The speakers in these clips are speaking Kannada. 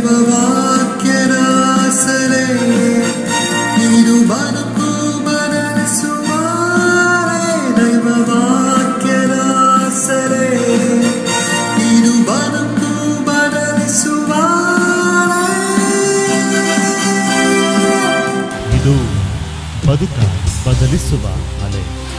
ದೈವವಾಕ್ಯದ ಸರೆ ಇದು ಬದುಕು ಬದಲಿಸುವಾರೆ ದೈವವಾಕ್ಯದ ಸರೆ ಇದು ಬದುಕು ಬದಲಿಸುವಾರೆ ಇದು ಬದುಕ ಬದಲಿಸುವ ಅಲೆ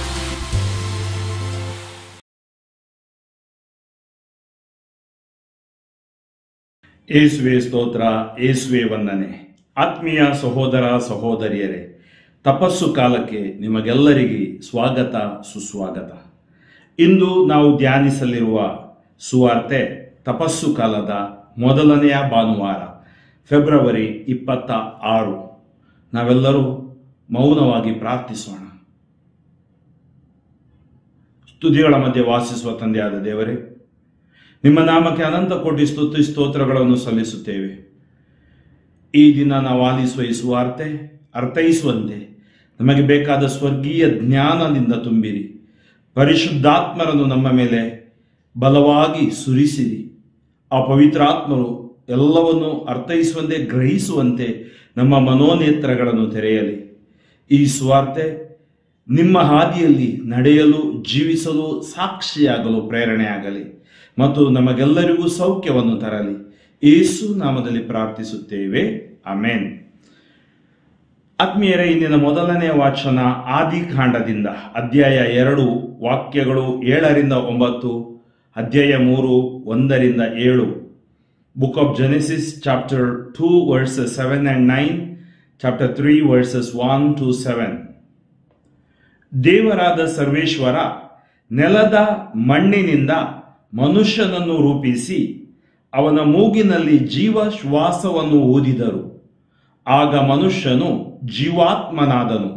ಏಸುವೆ ಸ್ತೋತ್ರ ಏಸುವೆ ವಂದನೆ ಆತ್ಮೀಯ ಸಹೋದರ ಸಹೋದರಿಯರೇ ತಪಸ್ಸು ಕಾಲಕ್ಕೆ ನಿಮಗೆಲ್ಲರಿಗೆ ಸ್ವಾಗತ ಸುಸ್ವಾಗತ ಇಂದು ನಾವು ಧ್ಯಾನಿಸಲಿರುವ ಸುವಾರ್ತೆ ತಪಸ್ಸು ಕಾಲದ ಮೊದಲನೆಯ ಭಾನುವಾರ ಫೆಬ್ರವರಿ ಇಪ್ಪತ್ತ ಆರು ನಾವೆಲ್ಲರೂ ಮೌನವಾಗಿ ಪ್ರಾರ್ಥಿಸೋಣ ಸ್ತುತಿಗಳ ಮಧ್ಯೆ ವಾಸಿಸುವ ತಂದೆಯಾದ ದೇವರೇ ನಿಮ್ಮ ನಾಮಕ್ಕೆ ಅನಂತ ಕೋಟಿ ಸ್ತುತಿ ಸ್ತೋತ್ರಗಳನ್ನು ಸಲ್ಲಿಸುತ್ತೇವೆ ಈ ದಿನ ನಾವು ಆಲಿಸುವ ಈ ಸುವಾರ್ತೆ ಅರ್ಥೈಸುವಂತೆ ನಮಗೆ ಬೇಕಾದ ಸ್ವರ್ಗೀಯ ಜ್ಞಾನದಿಂದ ತುಂಬಿರಿ ಪರಿಶುದ್ಧಾತ್ಮರನ್ನು ನಮ್ಮ ಮೇಲೆ ಬಲವಾಗಿ ಸುರಿಸಿರಿ ಆ ಪವಿತ್ರಾತ್ಮರು ಎಲ್ಲವನ್ನು ಅರ್ಥೈಸುವಂತೆ ಗ್ರಹಿಸುವಂತೆ ನಮ್ಮ ಮನೋನೇತ್ರಗಳನ್ನು ತೆರೆಯಲಿ ಈ ಸುವಾರ್ತೆ ನಿಮ್ಮ ಹಾದಿಯಲ್ಲಿ ನಡೆಯಲು ಜೀವಿಸಲು ಸಾಕ್ಷಿಯಾಗಲು ಪ್ರೇರಣೆಯಾಗಲಿ ಮತ್ತು ನಮಗೆಲ್ಲರಿಗೂ ಸೌಖ್ಯವನ್ನು ತರಲಿ ಯೇಸು ನಾಮದಲ್ಲಿ ಪ್ರಾರ್ಥಿಸುತ್ತೇವೆ ಅಮೇನ್ ಆತ್ಮೀಯರೇ ಇಂದಿನ ಮೊದಲನೆಯ ವಾಚನ ಆದಿಕಾಂಡದಿಂದ ಅಧ್ಯಾಯ ಎರಡು ವಾಕ್ಯಗಳು ಏಳರಿಂದ ಒಂಬತ್ತು ಅಧ್ಯಾಯ ಮೂರು ಒಂದರಿಂದ ಏಳು book of Genesis chapter two verses seven and nine chapter three verses one two seven ದೇವರಾದ ಸರ್ವೇಶ್ವರ ನೆಲದ ಮಣ್ಣಿನಿಂದ ಮನುಷ್ಯನನ್ನು ರೂಪಿಸಿ ಅವನ ಮೂಗಿನಲ್ಲಿ ಜೀವ ಶ್ವಾಸವನ್ನು ಊದಿದರು ಆಗ ಮನುಷ್ಯನು ಜೀವಾತ್ಮನಾದನು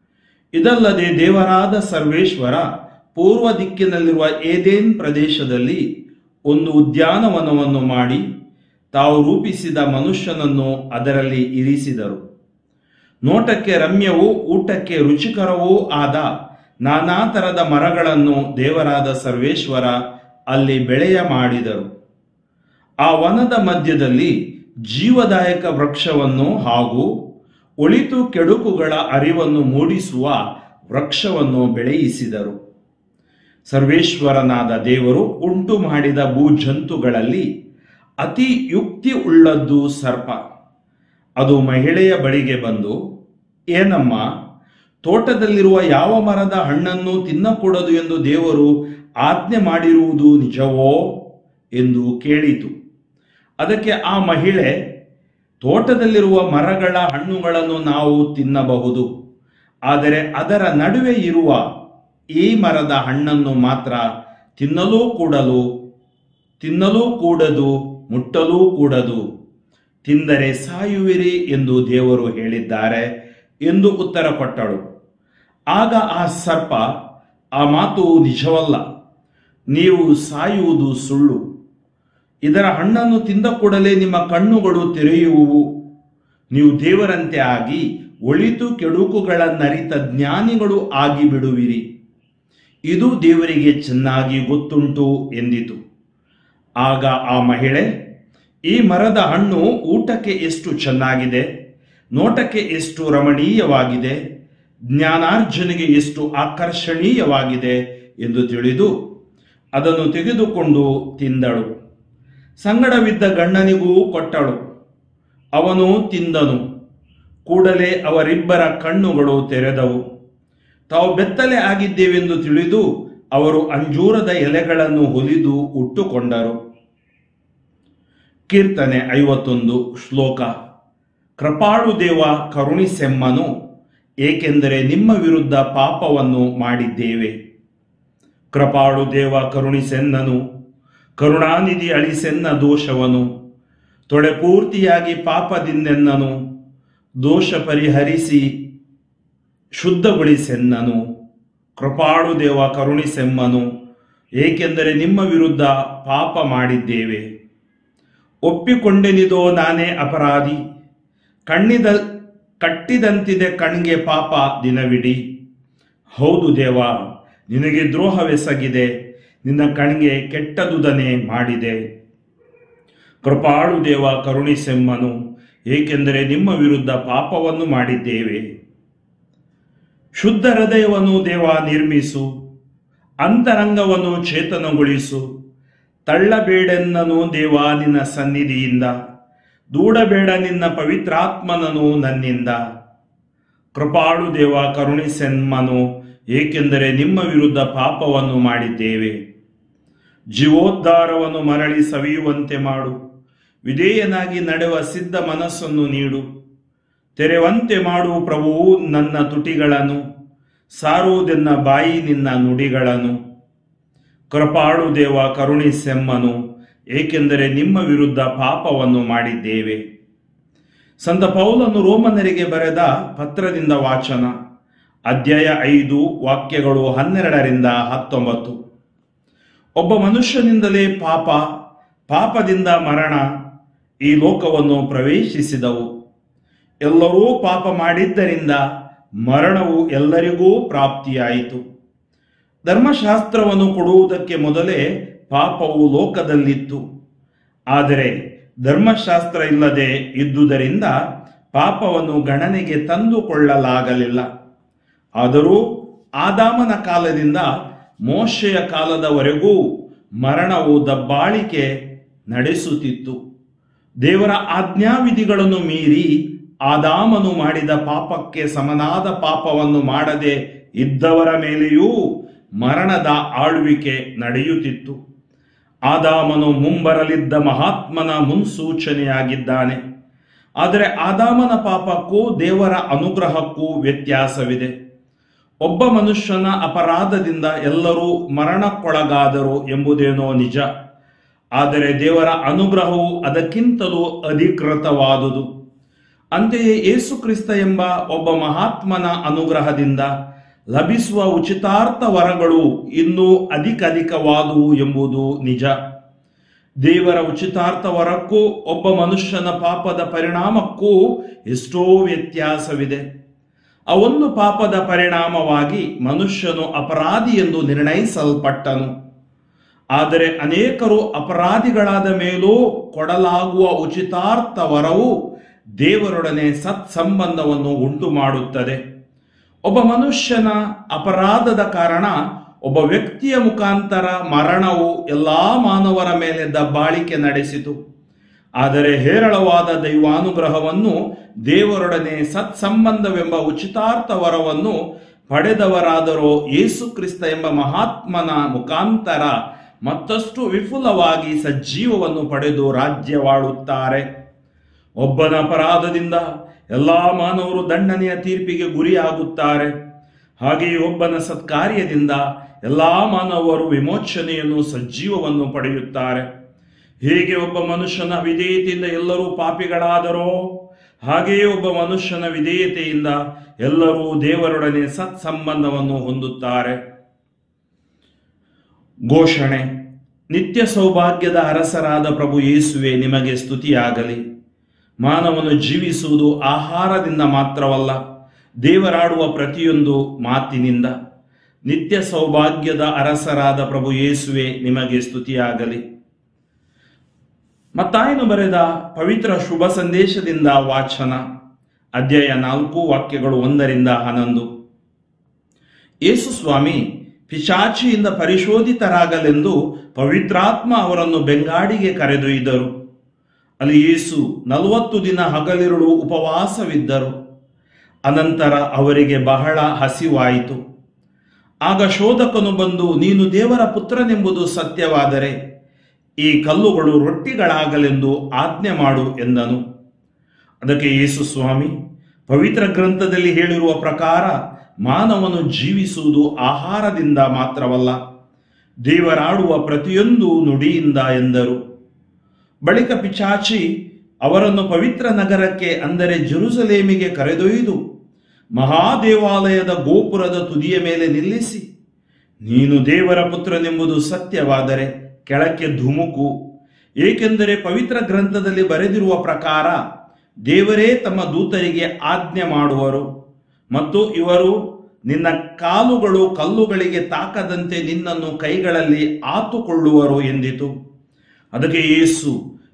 ಇದಲ್ಲದೆ ದೇವರಾದ ಸರ್ವೇಶ್ವರ ಪೂರ್ವ ದಿಕ್ಕಿನಲ್ಲಿರುವ ಏದೇನ್ ಪ್ರದೇಶದಲ್ಲಿ ಒಂದು ಉದ್ಯಾನವನವನ್ನು ಮಾಡಿ ತಾವು ರೂಪಿಸಿದ ಮನುಷ್ಯನನ್ನು ಅದರಲ್ಲಿ ಇರಿಸಿದರು ನೋಟಕ್ಕೆ ರಮ್ಯವೂ ಊಟಕ್ಕೆ ರುಚಿಕರವೂ ಆದ ನಾನಾ ತರದ ಮರಗಳನ್ನು ದೇವರಾದ ಸರ್ವೇಶ್ವರ ಅಲ್ಲಿ ಬೆಳೆಯ ಮಾಡಿದರು ಆ ವನದ ಮಧ್ಯದಲ್ಲಿ ಜೀವದಾಯಕ ವೃಕ್ಷವನ್ನು ಹಾಗೂ ಒಳಿತು ಕೆಡುಕುಗಳ ಅರಿವನ್ನು ಮೂಡಿಸುವ ವೃಕ್ಷವನ್ನು ಬೆಳೆಯಿಸಿದರು ಸರ್ವೇಶ್ವರನಾದ ದೇವರು ಉಂಟು ಮಾಡಿದ ಭೂಜಂತುಗಳಲ್ಲಿ ಅತಿ ಯುಕ್ತಿ ಉಳ್ಳದ್ದು ಸರ್ಪ ಅದು ಮಹಿಳೆಯ ಬಳಿಗೆ ಬಂದು ಏನಮ್ಮ ತೋಟದಲ್ಲಿರುವ ಯಾವ ಮರದ ಹಣ್ಣನ್ನು ತಿನ್ನಕೂಡದು ಎಂದು ದೇವರು ಆಜ್ಞೆ ಮಾಡಿರುವುದು ನಿಜವೋ ಎಂದು ಕೇಳಿತು ಅದಕ್ಕೆ ಆ ಮಹಿಳೆ ತೋಟದಲ್ಲಿರುವ ಮರಗಳ ಹಣ್ಣುಗಳನ್ನು ನಾವು ತಿನ್ನಬಹುದು ಆದರೆ ಅದರ ನಡುವೆ ಇರುವ ಈ ಮರದ ಹಣ್ಣನ್ನು ಮಾತ್ರ ತಿನ್ನಲೂ ಕೂಡಲು ತಿನ್ನಲೂ ಕೂಡದು ಮುಟ್ಟಲೂ ಕೂಡದು ತಿಂದರೆ ಸಾಯುವಿರಿ ಎಂದು ದೇವರು ಹೇಳಿದ್ದಾರೆ ಎಂದು ಉತ್ತರ ಕೊಟ್ಟಳು ಆಗ ಆ ಸರ್ಪ ಆ ಮಾತು ನಿಜವಲ್ಲ ನೀವು ಸಾಯುವುದು ಸುಳ್ಳು ಇದರ ಹಣ್ಣನ್ನು ತಿಂದ ಕೂಡಲೇ ನಿಮ್ಮ ಕಣ್ಣುಗಳು ತೆರೆಯುವುವು ನೀವು ದೇವರಂತೆ ಆಗಿ ಒಳಿತು ಕೆಡುಕುಗಳನ್ನರಿತ ಜ್ಞಾನಿಗಳು ಆಗಿ ಬಿಡುವಿರಿ ಇದು ದೇವರಿಗೆ ಚೆನ್ನಾಗಿ ಗೊತ್ತುಂಟು ಎಂದಿತು ಆಗ ಆ ಮಹಿಳೆ ಈ ಮರದ ಹಣ್ಣು ಊಟಕ್ಕೆ ಎಷ್ಟು ಚೆನ್ನಾಗಿದೆ ನೋಟಕ್ಕೆ ಎಷ್ಟು ರಮಣೀಯವಾಗಿದೆ ಜ್ಞಾನಾರ್ಜನೆಗೆ ಎಷ್ಟು ಆಕರ್ಷಣೀಯವಾಗಿದೆ ಎಂದು ತಿಳಿದು ಅದನ್ನು ತೆಗೆದುಕೊಂಡು ತಿಂದಳು ಸಂಗಡವಿದ್ದ ಗಂಡನಿಗೂ ಕೊಟ್ಟಳು ಅವನು ತಿಂದನು ಕೂಡಲೇ ಅವರಿಬ್ಬರ ಕಣ್ಣುಗಳು ತೆರೆದವು ತಾವು ಬೆತ್ತಲೆ ಆಗಿದ್ದೇವೆಂದು ತಿಳಿದು ಅವರು ಅಂಜೂರದ ಎಲೆಗಳನ್ನು ಹೊಲಿದು ಉಟ್ಟುಕೊಂಡರು ಕೀರ್ತನೆ ಐವತ್ತೊಂದು ಶ್ಲೋಕ ಕೃಪಾಳು ದೇವ ಕರುಣಿಸೆಮ್ಮನು ಏಕೆಂದರೆ ನಿಮ್ಮ ವಿರುದ್ಧ ಪಾಪವನ್ನು ಮಾಡಿದ್ದೇವೆ ಕೃಪಾಳು ದೇವ ಕರುಣಿಸೆನ್ನನು ಕರುಣಾನಿಧಿ ಅಳಿಸೆನ್ನ ದೋಷವನು ತೊಡೆ ಪೂರ್ತಿಯಾಗಿ ಪಾಪದಿಂದೆನ್ನನು ದೋಷ ಪರಿಹರಿಸಿ ಶುದ್ಧಗೊಳಿಸೆನ್ನನು ಕೃಪಾಳು ದೇವ ಕರುಣಿಸೆಮ್ಮನು ಏಕೆಂದರೆ ನಿಮ್ಮ ವಿರುದ್ಧ ಪಾಪ ಮಾಡಿದ್ದೇವೆ ಒಪ್ಪಿಕೊಂಡೆನಿದೋ ನಾನೇ ಅಪರಾಧಿ ಕಣ್ಣಿದ ಕಟ್ಟಿದಂತಿದೆ ಕಣ್ಗೆ ಪಾಪ ದಿನವಿಡಿ ಹೌದು ದೇವ ನಿನಗೆ ದ್ರೋಹವೆಸಗಿದೆ ನಿನ್ನ ಕಣ್ಗೆ ಕೆಟ್ಟದುದನೆ ಮಾಡಿದೆ ಕೃಪಾಳು ದೇವ ಕರುಣಿಸೆಮ್ಮನು ಏಕೆಂದರೆ ನಿಮ್ಮ ವಿರುದ್ಧ ಪಾಪವನ್ನು ಮಾಡಿದ್ದೇವೆ ಶುದ್ಧ ಹೃದಯವನ್ನು ದೇವ ನಿರ್ಮಿಸು ಅಂತರಂಗವನ್ನು ಚೇತನಗೊಳಿಸು ತಳ್ಳಬೇಡೆನ್ನನು ದೇವ ನಿನ್ನ ಸನ್ನಿಧಿಯಿಂದ ದೂಡಬೇಡ ನಿನ್ನ ಪವಿತ್ರಾತ್ಮನನು ನನ್ನಿಂದ ಕೃಪಾಳು ದೇವ ಕರುಣಿಸೆನ್ಮನು ಏಕೆಂದರೆ ನಿಮ್ಮ ವಿರುದ್ಧ ಪಾಪವನ್ನು ಮಾಡಿದ್ದೇವೆ ಜೀವೋದ್ಧಾರವನ್ನು ಮರಳಿ ಸವಿಯುವಂತೆ ಮಾಡು ವಿಧೇಯನಾಗಿ ನಡೆವ ಸಿದ್ಧ ಮನಸ್ಸನ್ನು ನೀಡು ತೆರೆವಂತೆ ಮಾಡು ಪ್ರಭುವು ನನ್ನ ತುಟಿಗಳನ್ನು ಸಾರುವುದೆನ್ನ ಬಾಯಿ ನಿನ್ನ ನುಡಿಗಳನ್ನು ಕೃಪಾಳು ದೇವ ಕರುಣಿಸೆಮ್ಮನು ಏಕೆಂದರೆ ನಿಮ್ಮ ವಿರುದ್ಧ ಪಾಪವನ್ನು ಮಾಡಿದ್ದೇವೆ ಸಂತ ಪೌಲನು ರೋಮನರಿಗೆ ಬರೆದ ಪತ್ರದಿಂದ ವಾಚನ ಅಧ್ಯಾಯ ಐದು ವಾಕ್ಯಗಳು ಹನ್ನೆರಡರಿಂದ ಹತ್ತೊಂಬತ್ತು ಒಬ್ಬ ಮನುಷ್ಯನಿಂದಲೇ ಪಾಪ ಪಾಪದಿಂದ ಮರಣ ಈ ಲೋಕವನ್ನು ಪ್ರವೇಶಿಸಿದವು ಎಲ್ಲರೂ ಪಾಪ ಮಾಡಿದ್ದರಿಂದ ಮರಣವು ಎಲ್ಲರಿಗೂ ಪ್ರಾಪ್ತಿಯಾಯಿತು ಧರ್ಮಶಾಸ್ತ್ರವನ್ನು ಕೊಡುವುದಕ್ಕೆ ಮೊದಲೇ ಪಾಪವು ಲೋಕದಲ್ಲಿತ್ತು ಆದರೆ ಧರ್ಮಶಾಸ್ತ್ರ ಇಲ್ಲದೆ ಇದ್ದುದರಿಂದ ಪಾಪವನ್ನು ಗಣನೆಗೆ ತಂದುಕೊಳ್ಳಲಾಗಲಿಲ್ಲ ಆದರೂ ಆದಾಮನ ಕಾಲದಿಂದ ಮೋಶೆಯ ಕಾಲದವರೆಗೂ ಮರಣವು ದಬ್ಬಾಳಿಕೆ ನಡೆಸುತ್ತಿತ್ತು ದೇವರ ಆಜ್ಞಾವಿಧಿಗಳನ್ನು ಮೀರಿ ಆದಾಮನು ಮಾಡಿದ ಪಾಪಕ್ಕೆ ಸಮನಾದ ಪಾಪವನ್ನು ಮಾಡದೆ ಇದ್ದವರ ಮೇಲೆಯೂ ಮರಣದ ಆಳ್ವಿಕೆ ನಡೆಯುತ್ತಿತ್ತು ಆದಾಮನು ಮುಂಬರಲಿದ್ದ ಮಹಾತ್ಮನ ಮುನ್ಸೂಚನೆಯಾಗಿದ್ದಾನೆ ಆದರೆ ಆದಾಮನ ಪಾಪಕ್ಕೂ ದೇವರ ಅನುಗ್ರಹಕ್ಕೂ ವ್ಯತ್ಯಾಸವಿದೆ ಒಬ್ಬ ಮನುಷ್ಯನ ಅಪರಾಧದಿಂದ ಎಲ್ಲರೂ ಮರಣಕ್ಕೊಳಗಾದರು ಎಂಬುದೇನೋ ನಿಜ ಆದರೆ ದೇವರ ಅನುಗ್ರಹವು ಅದಕ್ಕಿಂತಲೂ ಅಧಿಕೃತವಾದುದು ಅಂತೆಯೇ ಯೇಸು ಕ್ರಿಸ್ತ ಎಂಬ ಒಬ್ಬ ಮಹಾತ್ಮನ ಅನುಗ್ರಹದಿಂದ ಲಭಿಸುವ ಉಚಿತಾರ್ಥ ವರಗಳು ಇನ್ನೂ ಅಧಿಕಧಿಕವಾದುವು ಎಂಬುದು ನಿಜ ದೇವರ ಉಚಿತಾರ್ಥ ವರಕ್ಕೂ ಒಬ್ಬ ಮನುಷ್ಯನ ಪಾಪದ ಪರಿಣಾಮಕ್ಕೂ ಎಷ್ಟೋ ವ್ಯತ್ಯಾಸವಿದೆ ಆ ಒಂದು ಪಾಪದ ಪರಿಣಾಮವಾಗಿ ಮನುಷ್ಯನು ಅಪರಾಧಿ ಎಂದು ನಿರ್ಣಯಿಸಲ್ಪಟ್ಟನು ಆದರೆ ಅನೇಕರು ಅಪರಾಧಿಗಳಾದ ಮೇಲೂ ಕೊಡಲಾಗುವ ಉಚಿತಾರ್ಥ ವರವು ದೇವರೊಡನೆ ಸತ್ಸಂಬಂಧವನ್ನು ಉಂಟು ಮಾಡುತ್ತದೆ ಒಬ್ಬ ಮನುಷ್ಯನ ಅಪರಾಧದ ಕಾರಣ ಒಬ್ಬ ವ್ಯಕ್ತಿಯ ಮುಖಾಂತರ ಮರಣವು ಎಲ್ಲಾ ಮಾನವರ ಮೇಲೆ ದಬ್ಬಾಳಿಕೆ ನಡೆಸಿತು ಆದರೆ ಹೇರಳವಾದ ದೈವಾನುಗ್ರಹವನ್ನು ದೇವರೊಡನೆ ಸತ್ಸಂಬಂಧವೆಂಬ ಉಚಿತಾರ್ಥ ವರವನ್ನು ಪಡೆದವರಾದರೋ ಯೇಸು ಕ್ರಿಸ್ತ ಎಂಬ ಮಹಾತ್ಮನ ಮುಖಾಂತರ ಮತ್ತಷ್ಟು ವಿಪುಲವಾಗಿ ಸಜ್ಜೀವವನ್ನು ಪಡೆದು ರಾಜ್ಯವಾಳುತ್ತಾರೆ ಒಬ್ಬನ ಅಪರಾಧದಿಂದ ಎಲ್ಲಾ ಮಾನವರು ದಂಡನೆಯ ತೀರ್ಪಿಗೆ ಗುರಿಯಾಗುತ್ತಾರೆ ಹಾಗೆಯೇ ಒಬ್ಬನ ಸತ್ಕಾರ್ಯದಿಂದ ಎಲ್ಲಾ ಮಾನವರು ವಿಮೋಚನೆಯನ್ನು ಸಜ್ಜೀವವನ್ನು ಪಡೆಯುತ್ತಾರೆ ಹೇಗೆ ಒಬ್ಬ ಮನುಷ್ಯನ ವಿಧೇಯತೆಯಿಂದ ಎಲ್ಲರೂ ಪಾಪಿಗಳಾದರೋ ಹಾಗೆಯೇ ಒಬ್ಬ ಮನುಷ್ಯನ ವಿಧೇಯತೆಯಿಂದ ಎಲ್ಲರೂ ದೇವರೊಡನೆ ಸತ್ಸಂಬಂಧವನ್ನು ಹೊಂದುತ್ತಾರೆ ಘೋಷಣೆ ನಿತ್ಯ ಸೌಭಾಗ್ಯದ ಅರಸರಾದ ಪ್ರಭು ಯೇಸುವೆ ನಿಮಗೆ ಸ್ತುತಿಯಾಗಲಿ ಮಾನವನು ಜೀವಿಸುವುದು ಆಹಾರದಿಂದ ಮಾತ್ರವಲ್ಲ ದೇವರಾಡುವ ಪ್ರತಿಯೊಂದು ಮಾತಿನಿಂದ ನಿತ್ಯ ಸೌಭಾಗ್ಯದ ಅರಸರಾದ ಪ್ರಭು ಯೇಸುವೆ ನಿಮಗೆ ಸ್ತುತಿಯಾಗಲಿ ಮತ್ತಾಯನು ಬರೆದ ಪವಿತ್ರ ಶುಭ ಸಂದೇಶದಿಂದ ವಾಚನ ಅಧ್ಯಾಯ ನಾಲ್ಕು ವಾಕ್ಯಗಳು ಒಂದರಿಂದ ಹನ್ನೊಂದು ಯೇಸು ಸ್ವಾಮಿ ಪಿಶಾಚಿಯಿಂದ ಪರಿಶೋಧಿತರಾಗಲೆಂದು ಪವಿತ್ರಾತ್ಮ ಅವರನ್ನು ಬೆಂಗಾಡಿಗೆ ಕರೆದೊಯ್ದರು ಅಲ್ಲಿ ಯೇಸು ನಲವತ್ತು ದಿನ ಹಗಲಿರುಳು ಉಪವಾಸವಿದ್ದರು ಅನಂತರ ಅವರಿಗೆ ಬಹಳ ಹಸಿವಾಯಿತು ಆಗ ಶೋಧಕನು ಬಂದು ನೀನು ದೇವರ ಪುತ್ರನೆಂಬುದು ಸತ್ಯವಾದರೆ ಈ ಕಲ್ಲುಗಳು ರೊಟ್ಟಿಗಳಾಗಲೆಂದು ಆಜ್ಞೆ ಮಾಡು ಎಂದನು ಅದಕ್ಕೆ ಯೇಸು ಸ್ವಾಮಿ ಪವಿತ್ರ ಗ್ರಂಥದಲ್ಲಿ ಹೇಳಿರುವ ಪ್ರಕಾರ ಮಾನವನು ಜೀವಿಸುವುದು ಆಹಾರದಿಂದ ಮಾತ್ರವಲ್ಲ ದೇವರಾಡುವ ಪ್ರತಿಯೊಂದು ನುಡಿಯಿಂದ ಎಂದರು ಬಳಿಕ ಪಿಚಾಚಿ ಅವರನ್ನು ಪವಿತ್ರ ನಗರಕ್ಕೆ ಅಂದರೆ ಜೆರುಸಲೇಮಿಗೆ ಕರೆದೊಯ್ದು ಮಹಾದೇವಾಲಯದ ಗೋಪುರದ ತುದಿಯ ಮೇಲೆ ನಿಲ್ಲಿಸಿ ನೀನು ದೇವರ ಪುತ್ರನೆಂಬುದು ಸತ್ಯವಾದರೆ ಕೆಳಕ್ಕೆ ಧುಮುಕು ಏಕೆಂದರೆ ಪವಿತ್ರ ಗ್ರಂಥದಲ್ಲಿ ಬರೆದಿರುವ ಪ್ರಕಾರ ದೇವರೇ ತಮ್ಮ ದೂತರಿಗೆ ಆಜ್ಞೆ ಮಾಡುವರು ಮತ್ತು ಇವರು ನಿನ್ನ ಕಾಲುಗಳು ಕಲ್ಲುಗಳಿಗೆ ತಾಕದಂತೆ ನಿನ್ನನ್ನು ಕೈಗಳಲ್ಲಿ ಆತುಕೊಳ್ಳುವರು ಎಂದಿತು ಅದಕ್ಕೆ ಯೇಸು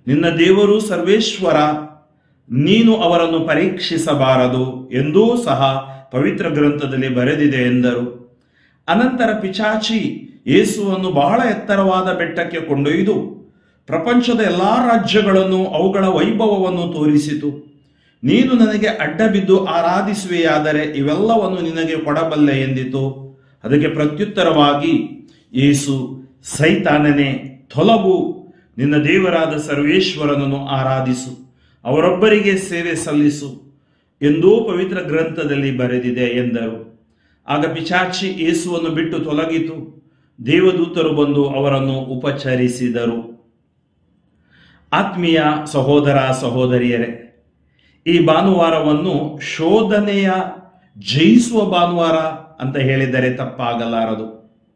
ನಿನ್ನ ದೇವರು ಸರ್ವೇಶ್ವರ ನೀನು ಅವರನ್ನು ಪರೀಕ್ಷಿಸಬಾರದು ಎಂದೂ ಸಹ ಪವಿತ್ರ ಗ್ರಂಥದಲ್ಲಿ ಬರೆದಿದೆ ಎಂದರು ಅನಂತರ ಪಿಚಾಚಿ ಯೇಸುವನ್ನು ಬಹಳ ಎತ್ತರವಾದ ಬೆಟ್ಟಕ್ಕೆ ಕೊಂಡೊಯ್ದು ಪ್ರಪಂಚದ ಎಲ್ಲಾ ರಾಜ್ಯಗಳನ್ನು ಅವುಗಳ ವೈಭವವನ್ನು ತೋರಿಸಿತು ನೀನು ನನಗೆ ಅಡ್ಡ ಬಿದ್ದು ಆರಾಧಿಸುವೆಯಾದರೆ ಇವೆಲ್ಲವನ್ನು ನಿನಗೆ ಕೊಡಬಲ್ಲೆ ಎಂದಿತು ಅದಕ್ಕೆ ಪ್ರತ್ಯುತ್ತರವಾಗಿ ಯೇಸು ಸೈತಾನನೇ ತೊಲಗು ನಿನ್ನ ದೇವರಾದ ಸರ್ವೇಶ್ವರನನ್ನು ಆರಾಧಿಸು ಅವರೊಬ್ಬರಿಗೆ ಸೇವೆ ಸಲ್ಲಿಸು ಎಂದೂ ಪವಿತ್ರ ಗ್ರಂಥದಲ್ಲಿ ಬರೆದಿದೆ ಎಂದರು ಆಗ ಪಿಚಾಚಿ ಯೇಸುವನ್ನು ಬಿಟ್ಟು ತೊಲಗಿತು ದೇವದೂತರು ಬಂದು ಅವರನ್ನು ಉಪಚರಿಸಿದರು ಆತ್ಮೀಯ ಸಹೋದರ ಸಹೋದರಿಯರೇ ಈ ಭಾನುವಾರವನ್ನು ಶೋಧನೆಯ ಜಯಿಸುವ ಭಾನುವಾರ ಅಂತ ಹೇಳಿದರೆ ತಪ್ಪಾಗಲಾರದು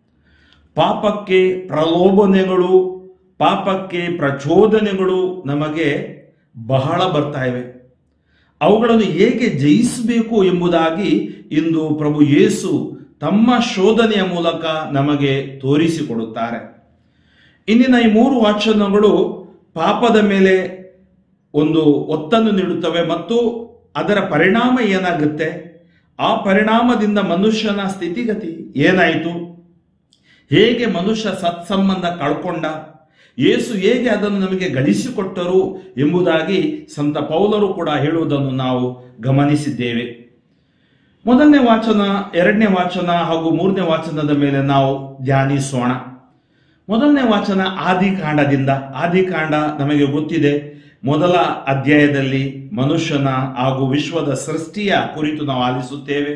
ಪಾಪಕ್ಕೆ ಪ್ರಲೋಭನೆಗಳು ಪಾಪಕ್ಕೆ ಪ್ರಚೋದನೆಗಳು ನಮಗೆ ಬಹಳ ಬರ್ತಾ ಇವೆ ಅವುಗಳನ್ನು ಹೇಗೆ ಜಯಿಸಬೇಕು ಎಂಬುದಾಗಿ ಇಂದು ಪ್ರಭು ಯೇಸು ತಮ್ಮ ಶೋಧನೆಯ ಮೂಲಕ ನಮಗೆ ತೋರಿಸಿಕೊಡುತ್ತಾರೆ ಇಂದಿನ ಈ ಮೂರು ವಾಚನಗಳು ಪಾಪದ ಮೇಲೆ ಒಂದು ಒತ್ತನ್ನು ನೀಡುತ್ತವೆ ಮತ್ತು ಅದರ ಪರಿಣಾಮ ಏನಾಗುತ್ತೆ ಆ ಪರಿಣಾಮದಿಂದ ಮನುಷ್ಯನ ಸ್ಥಿತಿಗತಿ ಏನಾಯಿತು ಹೇಗೆ ಮನುಷ್ಯ ಸತ್ಸಂಬಂಧ ಕಳ್ಕೊಂಡ ಯೇಸು ಹೇಗೆ ಅದನ್ನು ನಮಗೆ ಗಳಿಸಿಕೊಟ್ಟರು ಎಂಬುದಾಗಿ ಸಂತ ಪೌಲರು ಕೂಡ ಹೇಳುವುದನ್ನು ನಾವು ಗಮನಿಸಿದ್ದೇವೆ ಮೊದಲನೇ ವಾಚನ ಎರಡನೇ ವಾಚನ ಹಾಗೂ ಮೂರನೇ ವಾಚನದ ಮೇಲೆ ನಾವು ಧ್ಯಾನಿಸೋಣ ಮೊದಲನೇ ವಾಚನ ಆದಿಕಾಂಡದಿಂದ ಆದಿಕಾಂಡ ನಮಗೆ ಗೊತ್ತಿದೆ ಮೊದಲ ಅಧ್ಯಾಯದಲ್ಲಿ ಮನುಷ್ಯನ ಹಾಗೂ ವಿಶ್ವದ ಸೃಷ್ಟಿಯ ಕುರಿತು ನಾವು ಆಲಿಸುತ್ತೇವೆ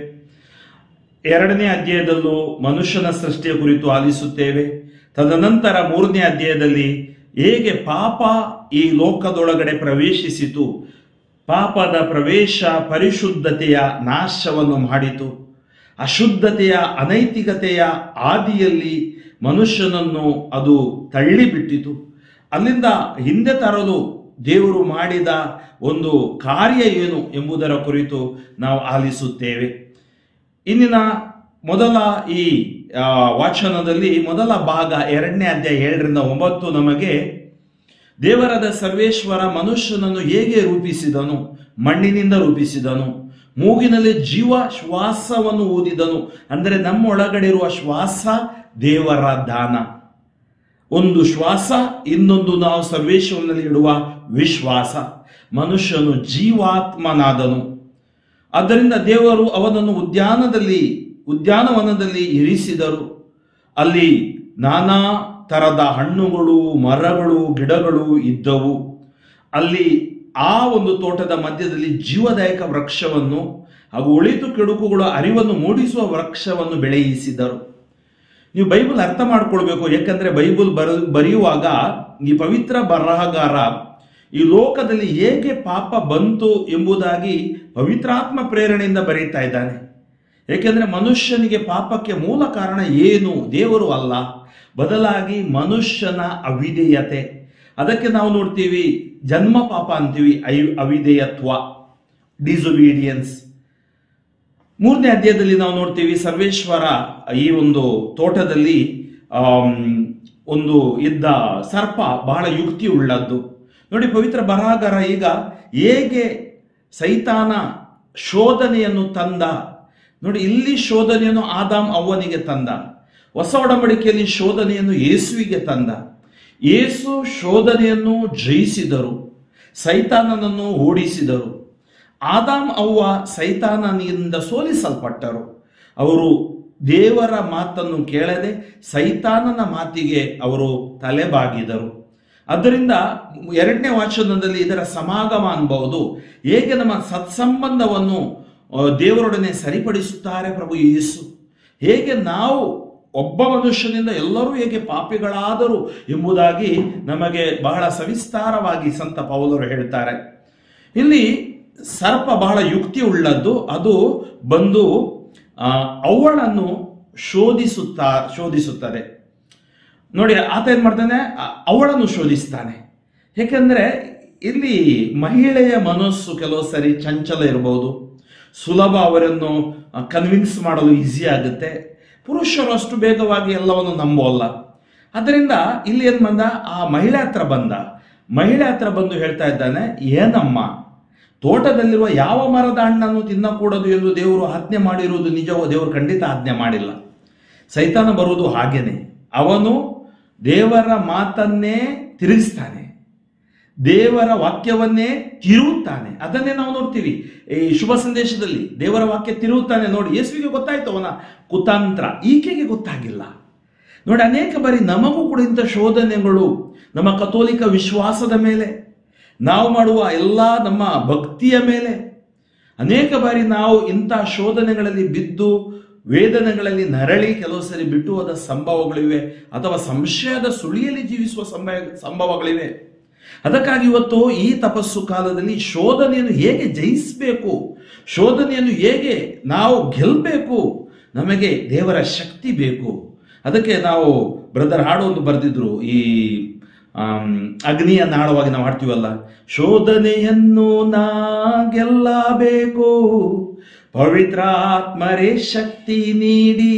ಎರಡನೇ ಅಧ್ಯಾಯದಲ್ಲೂ ಮನುಷ್ಯನ ಸೃಷ್ಟಿಯ ಕುರಿತು ಆಲಿಸುತ್ತೇವೆ ತದನಂತರ ಮೂರನೇ ಅಧ್ಯಾಯದಲ್ಲಿ ಹೇಗೆ ಪಾಪ ಈ ಲೋಕದೊಳಗಡೆ ಪ್ರವೇಶಿಸಿತು ಪಾಪದ ಪ್ರವೇಶ ಪರಿಶುದ್ಧತೆಯ ನಾಶವನ್ನು ಮಾಡಿತು ಅಶುದ್ಧತೆಯ ಅನೈತಿಕತೆಯ ಆದಿಯಲ್ಲಿ ಮನುಷ್ಯನನ್ನು ಅದು ತಳ್ಳಿಬಿಟ್ಟಿತು ಅಲ್ಲಿಂದ ಹಿಂದೆ ತರಲು ದೇವರು ಮಾಡಿದ ಒಂದು ಕಾರ್ಯ ಏನು ಎಂಬುದರ ಕುರಿತು ನಾವು ಆಲಿಸುತ್ತೇವೆ ಇಂದಿನ ಮೊದಲ ಈ ಆ, ವಾಚನದಲ್ಲಿ ಮೊದಲ ಭಾಗ ಎರಡನೇ ಅಧ್ಯಾಯ ಏಳರಿಂದ ಒಂಬತ್ತು ನಮಗೆ ದೇವರಾದ ಸರ್ವೇಶ್ವರ ಮನುಷ್ಯನನ್ನು ಹೇಗೆ ರೂಪಿಸಿದನು ಮಣ್ಣಿನಿಂದ ರೂಪಿಸಿದನು ಮೂಗಿನಲ್ಲಿ ಜೀವ ಶ್ವಾಸವನ್ನು ಊದಿದನು ಅಂದರೆ ನಮ್ಮೊಳಗಡೆ ಇರುವ ಶ್ವಾಸ ದೇವರ ದಾನ ಒಂದು ಶ್ವಾಸ ಇನ್ನೊಂದು ನಾವು ಸರ್ವೇಶ್ವರನಲ್ಲಿ ಇಡುವ ವಿಶ್ವಾಸ ಮನುಷ್ಯನು ಜೀವಾತ್ಮನಾದನು ಆದ್ದರಿಂದ ದೇವರು ಅವನನ್ನು ಉದ್ಯಾನದಲ್ಲಿ ಉದ್ಯಾನವನದಲ್ಲಿ ಇರಿಸಿದರು ಅಲ್ಲಿ ನಾನಾ ತರದ ಹಣ್ಣುಗಳು ಮರಗಳು ಗಿಡಗಳು ಇದ್ದವು ಅಲ್ಲಿ ಆ ಒಂದು ತೋಟದ ಮಧ್ಯದಲ್ಲಿ ಜೀವದಾಯಕ ವೃಕ್ಷವನ್ನು ಹಾಗೂ ಒಳಿತು ಕೆಡುಕುಗಳ ಅರಿವನ್ನು ಮೂಡಿಸುವ ವೃಕ್ಷವನ್ನು ಬೆಳೆಯಿಸಿದರು ನೀವು ಬೈಬಲ್ ಅರ್ಥ ಮಾಡ್ಕೊಳ್ಬೇಕು ಯಾಕಂದ್ರೆ ಬೈಬಲ್ ಬರ ಬರೆಯುವಾಗ ಈ ಪವಿತ್ರ ಬರಹಗಾರ ಈ ಲೋಕದಲ್ಲಿ ಹೇಗೆ ಪಾಪ ಬಂತು ಎಂಬುದಾಗಿ ಪವಿತ್ರಾತ್ಮ ಪ್ರೇರಣೆಯಿಂದ ಬರೀತಾ ಇದ್ದಾನೆ ಏಕೆಂದ್ರೆ ಮನುಷ್ಯನಿಗೆ ಪಾಪಕ್ಕೆ ಮೂಲ ಕಾರಣ ಏನು ದೇವರು ಅಲ್ಲ ಬದಲಾಗಿ ಮನುಷ್ಯನ ಅವಿಧೇಯತೆ ಅದಕ್ಕೆ ನಾವು ನೋಡ್ತೀವಿ ಜನ್ಮ ಪಾಪ ಅಂತೀವಿ ಐ ಅವಿಧೇಯತ್ವ ಡಿಸೊಬೀಡಿಯನ್ಸ್ ಮೂರನೇ ಅಧ್ಯಾಯದಲ್ಲಿ ನಾವು ನೋಡ್ತೀವಿ ಸರ್ವೇಶ್ವರ ಈ ಒಂದು ತೋಟದಲ್ಲಿ ಆಮ್, ಒಂದು ಇದ್ದ ಸರ್ಪ ಬಹಳ ಯುಕ್ತಿ ಉಳ್ಳದ್ದು ನೋಡಿ ಪವಿತ್ರ ಬರಹಗಾರ ಈಗ ಹೇಗೆ ಸೈತಾನ ಶೋಧನೆಯನ್ನು ತಂದ ನೋಡಿ ಇಲ್ಲಿ ಶೋಧನೆಯನ್ನು ಆದಾಮ್ ಅವ್ವನಿಗೆ ತಂದ ಹೊಸ ಒಡಂಬಡಿಕೆಯಲ್ಲಿ ಶೋಧನೆಯನ್ನು ಯೇಸುವಿಗೆ ತಂದ ಯೇಸು ಶೋಧನೆಯನ್ನು ಜಯಿಸಿದರು ಸೈತಾನನನ್ನು ಓಡಿಸಿದರು ಆದಾಮ್ ಅವ್ವ ಸೈತಾನನಿಂದ ಸೋಲಿಸಲ್ಪಟ್ಟರು ಅವರು ದೇವರ ಮಾತನ್ನು ಕೇಳದೆ ಸೈತಾನನ ಮಾತಿಗೆ ಅವರು ತಲೆಬಾಗಿದರು ಅದರಿಂದ ಎರಡನೇ ವಾಚನದಲ್ಲಿ ಇದರ ಸಮಾಗಮ ಅನ್ಬಹುದು ಹೇಗೆ ನಮ್ಮ ಸತ್ಸಂಬಂಧವನ್ನು ಆ, ದೇವರೊಡನೆ ಸರಿಪಡಿಸುತ್ತಾರೆ ಪ್ರಭು ಯೇಸು ಹೇಗೆ ನಾವು ಒಬ್ಬ ಮನುಷ್ಯನಿಂದ ಎಲ್ಲರೂ ಹೇಗೆ ಪಾಪಿಗಳಾದರು ಎಂಬುದಾಗಿ ನಮಗೆ ಬಹಳ ಸವಿಸ್ತಾರವಾಗಿ ಸಂತ ಪೌಲರು ಹೇಳ್ತಾರೆ ಇಲ್ಲಿ ಸರ್ಪ ಬಹಳ ಯುಕ್ತಿ ಉಳ್ಳದ್ದು ಅದು ಬಂದು ಆ, ಅವಳನ್ನು ಶೋಧಿಸುತ್ತಾ ಶೋಧಿಸುತ್ತದೆ ನೋಡಿ ಆತ ಏನ್ ಮಾಡ್ತಾನೆ ಅ- ಅವಳನ್ನು ಶೋಧಿಸ್ತಾನೆ ಯಾಕಂದ್ರೆ ಇಲ್ಲಿ ಮಹಿಳೆಯ ಮನಸ್ಸು ಕೆಲವು ಸರಿ ಚಂಚಲ ಇರಬಹುದು ಸುಲಭ ಅವರನ್ನು ಕನ್ವಿನ್ಸ್ ಮಾಡಲು ಈಸಿ ಆಗುತ್ತೆ ಪುರುಷರು ಅಷ್ಟು ಬೇಗವಾಗಿ ಎಲ್ಲವನ್ನು ನಂಬೋಲ್ಲ ಅದರಿಂದ ಇಲ್ಲಿ ಏನ್ ಬಂದ ಆ ಮಹಿಳೆ ಹತ್ರ ಬಂದ ಮಹಿಳೆ ಹತ್ರ ಬಂದು ಹೇಳ್ತಾ ಇದ್ದಾನೆ ಏನಮ್ಮ ತೋಟದಲ್ಲಿರುವ ಯಾವ ಮರದ ಹಣ್ಣನ್ನು ತಿನ್ನಕೂಡದು ಎಂದು ದೇವರು ಆಜ್ಞೆ ಮಾಡಿರುವುದು ನಿಜವೋ ದೇವರು ಖಂಡಿತ ಆಜ್ಞೆ ಮಾಡಿಲ್ಲ ಸೈತಾನ ಬರುವುದು ಹಾಗೇನೆ ಅವನು ದೇವರ ಮಾತನ್ನೇ ತಿರುಗಿಸ್ತಾನೆ ದೇವರ ವಾಕ್ಯವನ್ನೇ ತಿರುವುತ್ತಾನೆ ಅದನ್ನೇ ನಾವು ನೋಡ್ತೀವಿ ಈ ಶುಭ ಸಂದೇಶದಲ್ಲಿ ದೇವರ ವಾಕ್ಯ ತಿರುವುತ್ತಾನೆ ನೋಡಿ ಯೇಸುವಿಗೆ ಗೊತ್ತಾಯ್ತು ಅವನ ಕುತಂತ್ರ ಈಕೆಗೆ ಗೊತ್ತಾಗಿಲ್ಲ ನೋಡಿ ಅನೇಕ ಬಾರಿ ನಮಗೂ ಕೂಡ ಇಂಥ ಶೋಧನೆಗಳು ನಮ್ಮ ಕಥೋಲಿಕ ವಿಶ್ವಾಸದ ಮೇಲೆ ನಾವು ಮಾಡುವ ಎಲ್ಲ ನಮ್ಮ ಭಕ್ತಿಯ ಮೇಲೆ ಅನೇಕ ಬಾರಿ ನಾವು ಇಂಥ ಶೋಧನೆಗಳಲ್ಲಿ ಬಿದ್ದು ವೇದನೆಗಳಲ್ಲಿ ನರಳಿ ಕೆಲವು ಸರಿ ಬಿಟ್ಟು ಹೋದ ಸಂಭವಗಳಿವೆ ಅಥವಾ ಸಂಶಯದ ಸುಳಿಯಲ್ಲಿ ಜೀವಿಸುವ ಸಂಭವ ಸಂಭವಗಳಿವೆ ಅದಕ್ಕಾಗಿ ಇವತ್ತು ಈ ತಪಸ್ಸು ಕಾಲದಲ್ಲಿ ಶೋಧನೆಯನ್ನು ಹೇಗೆ ಜಯಿಸಬೇಕು ಶೋಧನೆಯನ್ನು ಹೇಗೆ ನಾವು ಗೆಲ್ಲಬೇಕು ನಮಗೆ ದೇವರ ಶಕ್ತಿ ಬೇಕು ಅದಕ್ಕೆ ನಾವು ಬ್ರದರ್ ಹಾಡು ಒಂದು ಬರೆದಿದ್ರು ಈ ಆಮ್, ಅಗ್ನಿಯ ನಾಳವಾಗಿ ನಾವು ಹಾಡ್ತೀವಲ್ಲ ಶೋಧನೆಯನ್ನು ನಾ ಗೆಲ್ಲಬೇಕು ಪವಿತ್ರಾತ್ಮರೇ ಶಕ್ತಿ ನೀಡಿ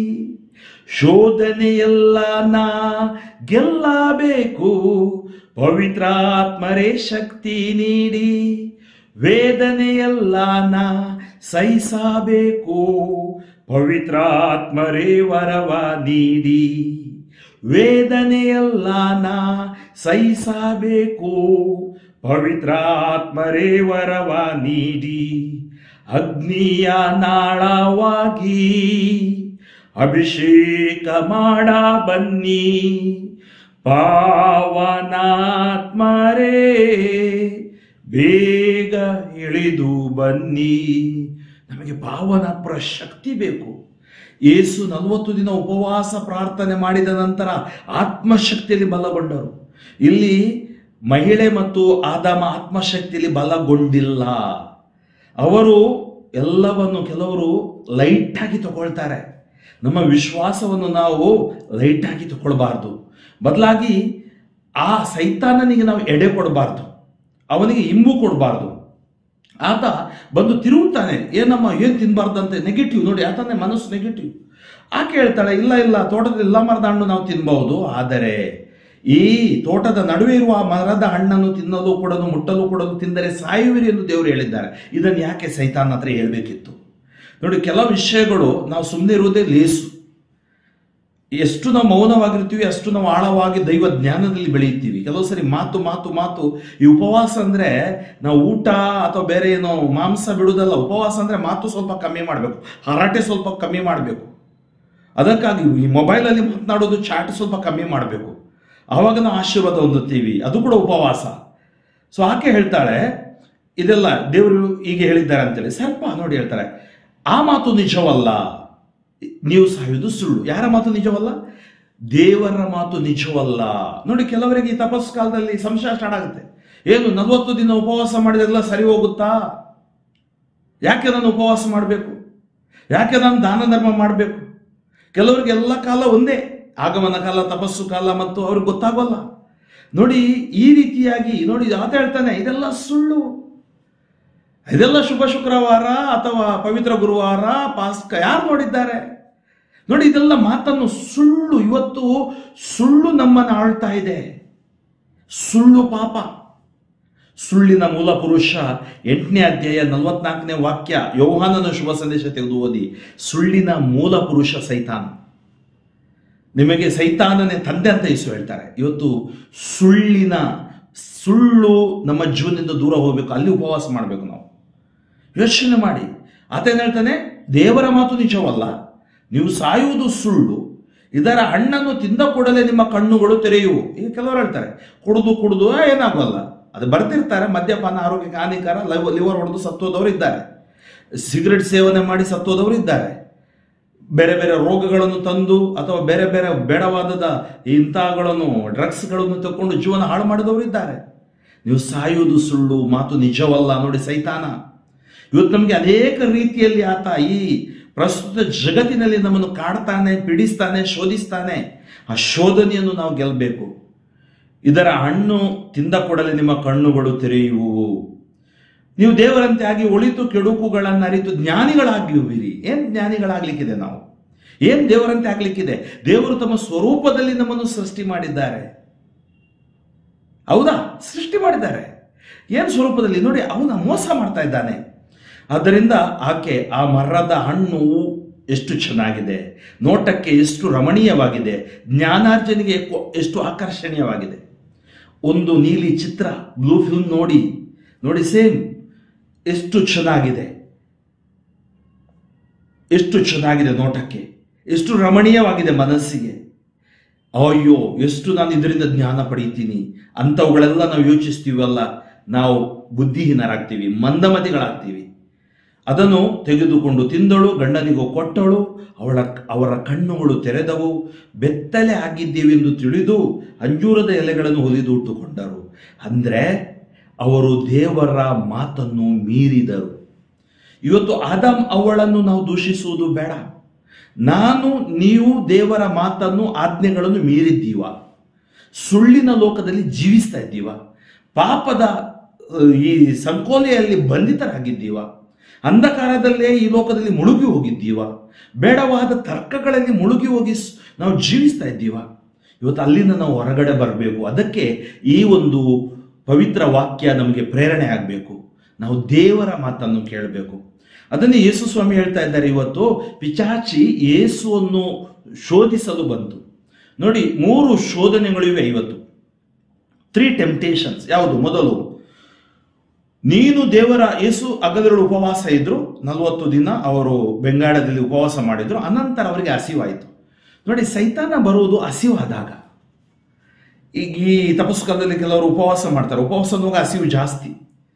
ಶೋಧನೆಯೆಲ್ಲ ನಾ ಗೆಲ್ಲಬೇಕು ಪವಿತ್ರಾತ್ಮರೇ ಶಕ್ತಿ ನೀಡಿ ವೇದನೆಯೆಲ್ಲ ನಾ ಸಹಿಸಬೇಕು ಪವಿತ್ರಾತ್ಮರೇ ವರವ ನೀಡಿ ವೇದನೆಯೆಲ್ಲ ನಾ ಸಹಿಸಬೇಕು ಪವಿತ್ರಾತ್ಮರೇ ವರವ ನೀಡಿ ಅಗ್ನಿಯ ನಾಳವಾಗಿ ಅಭಿಷೇಕ ಮಾಡ ಬನ್ನಿ ಪಾವನಾತ್ಮರೇ ಬೇಗ ಇಳಿದು ಬನ್ನಿ ನಮಗೆ ಪಾವನಾತ್ಮರ ಶಕ್ತಿ ಬೇಕು ಯೇಸು ನಲವತ್ತು ದಿನ ಉಪವಾಸ ಪ್ರಾರ್ಥನೆ ಮಾಡಿದ ನಂತರ ಆತ್ಮಶಕ್ತಿಯಲ್ಲಿ ಬಲಗೊಂಡರು ಇಲ್ಲಿ ಮಹಿಳೆ ಮತ್ತು ಆದಾಮ ಆತ್ಮಶಕ್ತಿಯಲ್ಲಿ ಬಲಗೊಂಡಿಲ್ಲ ಅವರು ಎಲ್ಲವನ್ನು ಕೆಲವರು ಲೈಟ್ ಆಗಿ ತಗೊಳ್ತಾರೆ ನಮ್ಮ ವಿಶ್ವಾಸವನ್ನು ನಾವು ಲೈಟ್ ಆಗಿ ತಗೊಳ್ಬಾರ್ದು ಬದಲಾಗಿ ಆ ಸೈತಾನನಿಗೆ ನಾವು ಎಡೆ ಕೊಡಬಾರ್ದು ಅವನಿಗೆ ಇಂಬು ಕೊಡಬಾರ್ದು ಆತ ಬಂದು ತಿರುಗುತ್ತಾನೆ ಏನಮ್ಮ ಏನು ತಿನ್ಬಾರ್ದಂತೆ ನೆಗೆಟಿವ್ ನೋಡಿ ಆತನೇ ಮನಸ್ಸು ನೆಗೆಟಿವ್ ಆಕೆ ಹೇಳ್ತಾಳೆ ಇಲ್ಲ ಇಲ್ಲ ತೋಟದ ಎಲ್ಲ ಮರದ ಹಣ್ಣು ನಾವು ತಿನ್ಬಹುದು ಆದರೆ ಈ ತೋಟದ ನಡುವೆ ಇರುವ ಆ ಮರದ ಹಣ್ಣನ್ನು ತಿನ್ನಲು ಕೊಡಲು ಮುಟ್ಟಲು ಕೊಡಲು ತಿಂದರೆ ಸಾಯುವಿರಿ ಎಂದು ದೇವರು ಹೇಳಿದ್ದಾರೆ ಇದನ್ನು ಯಾಕೆ ಸೈತಾನ್ ಹತ್ರ ಹೇಳ್ಬೇಕಿತ್ತು ನೋಡಿ ಕೆಲವು ವಿಷಯಗಳು ನಾವು ಸುಮ್ಮನೆ ಇರುವುದೇ ಲೇಸು ಎಷ್ಟು ನಾವು ಮೌನವಾಗಿರ್ತೀವಿ ಅಷ್ಟು ನಾವು ಆಳವಾಗಿ ದೈವ ಜ್ಞಾನದಲ್ಲಿ ಬೆಳೆಯುತ್ತೀವಿ ಕೆಲವು ಸರಿ ಮಾತು ಮಾತು ಮಾತು ಈ ಉಪವಾಸ ಅಂದ್ರೆ ನಾವು ಊಟ ಅಥವಾ ಬೇರೆ ಏನೋ ಮಾಂಸ ಬಿಡುವುದಲ್ಲ ಉಪವಾಸ ಅಂದ್ರೆ ಮಾತು ಸ್ವಲ್ಪ ಕಮ್ಮಿ ಮಾಡಬೇಕು ಹರಟೆ ಸ್ವಲ್ಪ ಕಮ್ಮಿ ಮಾಡಬೇಕು ಅದಕ್ಕಾಗಿ ಈ ಮೊಬೈಲಲ್ಲಿ ಮಾತನಾಡೋದು ಚಾಟ್ ಸ್ವಲ್ಪ ಕಮ್ಮಿ ಮಾಡಬೇಕು ಆವಾಗ ನಾವು ಆಶೀರ್ವಾದ ಹೊಂದುತ್ತೀವಿ ಅದು ಕೂಡ ಉಪವಾಸ ಸೊ ಆಕೆ ಹೇಳ್ತಾಳೆ ಇದೆಲ್ಲ ದೇವರು ಹೀಗೆ ಹೇಳಿದ್ದಾರೆ ಅಂತೇಳಿ ಸ್ವಲ್ಪ ನೋಡಿ ಹೇಳ್ತಾರೆ ಆ ಮಾತು ನಿಜವಲ್ಲ ನೀವು ಸಾಯುವುದು ಸುಳ್ಳು ಯಾರ ಮಾತು ನಿಜವಲ್ಲ ದೇವರ ಮಾತು ನಿಜವಲ್ಲ ನೋಡಿ ಕೆಲವರಿಗೆ ಈ ತಪಸ್ಸು ಕಾಲದಲ್ಲಿ ಸಂಶಯ ಸ್ಟಾರ್ಟ್ ಆಗುತ್ತೆ ಏನು ನಲವತ್ತು ದಿನ ಉಪವಾಸ ಮಾಡಿದೆಲ್ಲ ಸರಿ ಹೋಗುತ್ತಾ ಯಾಕೆ ನಾನು ಉಪವಾಸ ಮಾಡಬೇಕು ಯಾಕೆ ನಾನು ದಾನ ಧರ್ಮ ಮಾಡಬೇಕು ಕೆಲವರಿಗೆ ಎಲ್ಲ ಕಾಲ ಒಂದೇ ಆಗಮನ ಕಾಲ ತಪಸ್ಸು ಕಾಲ ಮತ್ತು ಅವ್ರಿಗೆ ಗೊತ್ತಾಗೋಲ್ಲ ನೋಡಿ ಈ ರೀತಿಯಾಗಿ ನೋಡಿ ಆತ ಹೇಳ್ತಾನೆ ಇದೆಲ್ಲ ಸುಳ್ಳು ಇದೆಲ್ಲ ಶುಭ ಶುಕ್ರವಾರ ಅಥವಾ ಪವಿತ್ರ ಗುರುವಾರ ಪಾಸ್ಕ ಯಾರು ನೋಡಿದ್ದಾರೆ ನೋಡಿ ಇದೆಲ್ಲ ಮಾತನ್ನು ಸುಳ್ಳು ಇವತ್ತು ಸುಳ್ಳು ನಮ್ಮನ್ನು ಆಳ್ತಾ ಇದೆ ಸುಳ್ಳು ಪಾಪ ಸುಳ್ಳಿನ ಮೂಲ ಪುರುಷ ಎಂಟನೇ ಅಧ್ಯಾಯ ನಲವತ್ನಾಲ್ಕನೇ ವಾಕ್ಯ ಯೌಹಾನನ ಶುಭ ಸಂದೇಶ ತೆಗೆದು ಓದಿ ಸುಳ್ಳಿನ ಮೂಲ ಪುರುಷ ಸೈತಾನ ನಿಮಗೆ ಸೈತಾನನೇ ತಂದೆ ಅಂತ ಯೇಸು ಹೇಳ್ತಾರೆ ಇವತ್ತು ಸುಳ್ಳಿನ ಸುಳ್ಳು ನಮ್ಮ ಜೀವನದಿಂದ ದೂರ ಹೋಗಬೇಕು ಅಲ್ಲಿ ಉಪವಾಸ ಮಾಡಬೇಕು ನಾವು ಯೋಚನೆ ಮಾಡಿ ಆತೇನು ಹೇಳ್ತಾನೆ ದೇವರ ಮಾತು ನಿಜವಲ್ಲ ನೀವು ಸಾಯುವುದು ಸುಳ್ಳು ಇದರ ಹಣ್ಣನ್ನು ತಿಂದ ಕೂಡಲೇ ನಿಮ್ಮ ಕಣ್ಣುಗಳು ತೆರೆಯುವು ಈಗ ಕೆಲವರು ಹೇಳ್ತಾರೆ ಕುಡಿದು ಕುಡಿದು ಆ, ಏನಾಗೋಲ್ಲ ಅದು ಬರ್ತಿರ್ತಾರೆ ಮದ್ಯಪಾನ ಆರೋಗ್ಯಕ್ಕೆ ಹಾನಿಕರ ಲೈವ್ ಲಿವರ್ ಹೊಡೆದು ಸತ್ತೋದವರು ಇದ್ದಾರೆ ಸಿಗರೆಟ್ ಸೇವನೆ ಮಾಡಿ ಸತ್ತೋದವರು ಇದ್ದಾರೆ ಬೇರೆ ಬೇರೆ ರೋಗಗಳನ್ನು ತಂದು ಅಥವಾ ಬೇರೆ ಬೇರೆ ಬೇಡವಾದದ ಇಂಥಗಳನ್ನು ಡ್ರಗ್ಸ್ಗಳನ್ನು ತಕೊಂಡು ಜೀವನ ಹಾಳು ಮಾಡಿದವರು ಇದ್ದಾರೆ ನೀವು ಸಾಯುವುದು ಸುಳ್ಳು ಮಾತು ನಿಜವಲ್ಲ ನೋಡಿ ಸೈತಾನ ಇವತ್ತು ನಮಗೆ ಅನೇಕ ರೀತಿಯಲ್ಲಿ ಆತ ಈ ಪ್ರಸ್ತುತ ಜಗತ್ತಿನಲ್ಲಿ ನಮ್ಮನ್ನು ಕಾಡ್ತಾನೆ ಪೀಡಿಸ್ತಾನೆ ಶೋಧಿಸ್ತಾನೆ ಆ ಶೋಧನೆಯನ್ನು ನಾವು ಗೆಲ್ಲಬೇಕು ಇದರ ಹಣ್ಣು ತಿಂದ ಕೂಡಲೇ ನಿಮ್ಮ ಕಣ್ಣುಗಳು ತೆರೆಯುವು ನೀವು ದೇವರಂತೆ ಆಗಿ ಒಳಿತು ಕೆಡುಕುಗಳನ್ನು ಅರಿತು ಜ್ಞಾನಿಗಳಾಗಿರುವಿರಿ ಏನ್ ಜ್ಞಾನಿಗಳಾಗ್ಲಿಕ್ಕಿದೆ ನಾವು ಏನ್ ದೇವರಂತೆ ಆಗ್ಲಿಕ್ಕಿದೆ ದೇವರು ತಮ್ಮ ಸ್ವರೂಪದಲ್ಲಿ ನಮ್ಮನ್ನು ಸೃಷ್ಟಿ ಮಾಡಿದ್ದಾರೆ ಹೌದಾ ಸೃಷ್ಟಿ ಮಾಡಿದ್ದಾರೆ ಏನು ಸ್ವರೂಪದಲ್ಲಿ ನೋಡಿ ಅವನ ಮೋಸ ಮಾಡ್ತಾ ಇದ್ದಾನೆ ಆದ್ದರಿಂದ ಆಕೆ ಆ ಮರದ ಹಣ್ಣು ಎಷ್ಟು ಚೆನ್ನಾಗಿದೆ ನೋಟಕ್ಕೆ ಎಷ್ಟು ರಮಣೀಯವಾಗಿದೆ ಜ್ಞಾನಾರ್ಜನೆಗೆ ಕೊ- ಎಷ್ಟು ಆಕರ್ಷಣೀಯವಾಗಿದೆ ಒಂದು ನೀಲಿ ಚಿತ್ರ ಬ್ಲೂ ಫಿಲ್ಮ್ ನೋಡಿ ನೋಡಿ ಸೇಮ್ ಎಷ್ಟು ಚೆನ್ನಾಗಿದೆ ಎಷ್ಟು ಚೆನ್ನಾಗಿದೆ ನೋಟಕ್ಕೆ ಎಷ್ಟು ರಮಣೀಯವಾಗಿದೆ ಮನಸ್ಸಿಗೆ ಅಯ್ಯೋ ಎಷ್ಟು ನಾನು ಇದರಿಂದ ಜ್ಞಾನ ಪಡೀತೀನಿ ಅಂಥವುಗಳೆಲ್ಲ ನಾವು ಯೋಚಿಸ್ತೀವಲ್ಲ ನಾವು ಬುದ್ಧಿಹೀನರಾಗ್ತೀವಿ ಮಂದಮತಿಗಳಾಗ್ತೀವಿ ಅದನ್ನು ತೆಗೆದುಕೊಂಡು ತಿಂದಳು ಗಂಡನಿಗೂ ಕೊಟ್ಟಳು ಅವಳ ಅವರ ಕಣ್ಣುಗಳು ತೆರೆದವು ಬೆತ್ತಲೆ ಆಗಿದ್ದೀವೆಂದು ತಿಳಿದು ಅಂಜೂರದ ಎಲೆಗಳನ್ನು ಹೊಲಿದು ಉಟ್ಟುಕೊಂಡರು ಅಂದರೆ ಅವರು ದೇವರ ಮಾತನ್ನು ಮೀರಿದರು ಇವತ್ತು ಆದಮ್ ಅವಳನ್ನು ನಾವು ದೂಷಿಸುವುದು ಬೇಡ ನಾನು ನೀವು ದೇವರ ಮಾತನ್ನು ಆಜ್ಞೆಗಳನ್ನು ಮೀರಿದ್ದೀವ ಸುಳ್ಳಿನ ಲೋಕದಲ್ಲಿ ಜೀವಿಸ್ತಾ ಇದ್ದೀವ ಪಾಪದ ಅಹ್, ಈ ಸಂಕೋಲೆಯಲ್ಲಿ ಬಂಧಿತರಾಗಿದ್ದೀವ ಅಂಧಕಾರದಲ್ಲೇ ಈ ಲೋಕದಲ್ಲಿ ಮುಳುಗಿ ಹೋಗಿದ್ದೀವ ಬೇಡವಾದ ತರ್ಕಗಳಲ್ಲಿ ಮುಳುಗಿ ಹೋಗಿ ಸ್- ನಾವು ಜೀವಿಸ್ತಾ ಇದ್ದೀವ ಇವತ್ತು ಅಲ್ಲಿಂದ ನಾವು ಹೊರಗಡೆ ಬರಬೇಕು ಅದಕ್ಕೆ ಈ ಒಂದು ಪವಿತ್ರ ವಾಕ್ಯ ನಮಗೆ ಪ್ರೇರಣೆ ಆಗಬೇಕು ನಾವು ದೇವರ ಮಾತನ್ನು ಕೇಳಬೇಕು ಅದನ್ನೇ ಯೇಸು ಸ್ವಾಮಿ ಹೇಳ್ತಾ ಇದ್ದಾರೆ ಇವತ್ತು ಪಿಚಾಚಿ ಯೇಸುವನ್ನು ಶೋಧಿಸಲು ಬಂತು ನೋಡಿ ಮೂರು ಶೋಧನೆಗಳಿವೆ ಇವತ್ತು ತ್ರೀ ಟೆಂಪ್ಟೇಷನ್ಸ್ ಯಾವುದು ಮೊದಲು ನೀನು ದೇವರ ಯೇಸು ಅಗದರಳು ಉಪವಾಸ ಇದ್ರು ನಲವತ್ತು ದಿನ ಅವರು ಬೆಂಗಾಡದಲ್ಲಿ ಉಪವಾಸ ಮಾಡಿದ್ರು ಅನಂತರ ಅವರಿಗೆ ಹಸಿವಾಯಿತು ನೋಡಿ ಸೈತಾನ ಬರುವುದು ಹಸಿವಾದಾಗ ಈಗ ಈ ತಪಸ್ಕಾಲದಲ್ಲಿ ಕೆಲವರು ಉಪವಾಸ ಮಾಡ್ತಾರೆ ಉಪವಾಸ ಅನ್ನುವಾಗ ಹಸಿವು ಜಾಸ್ತಿ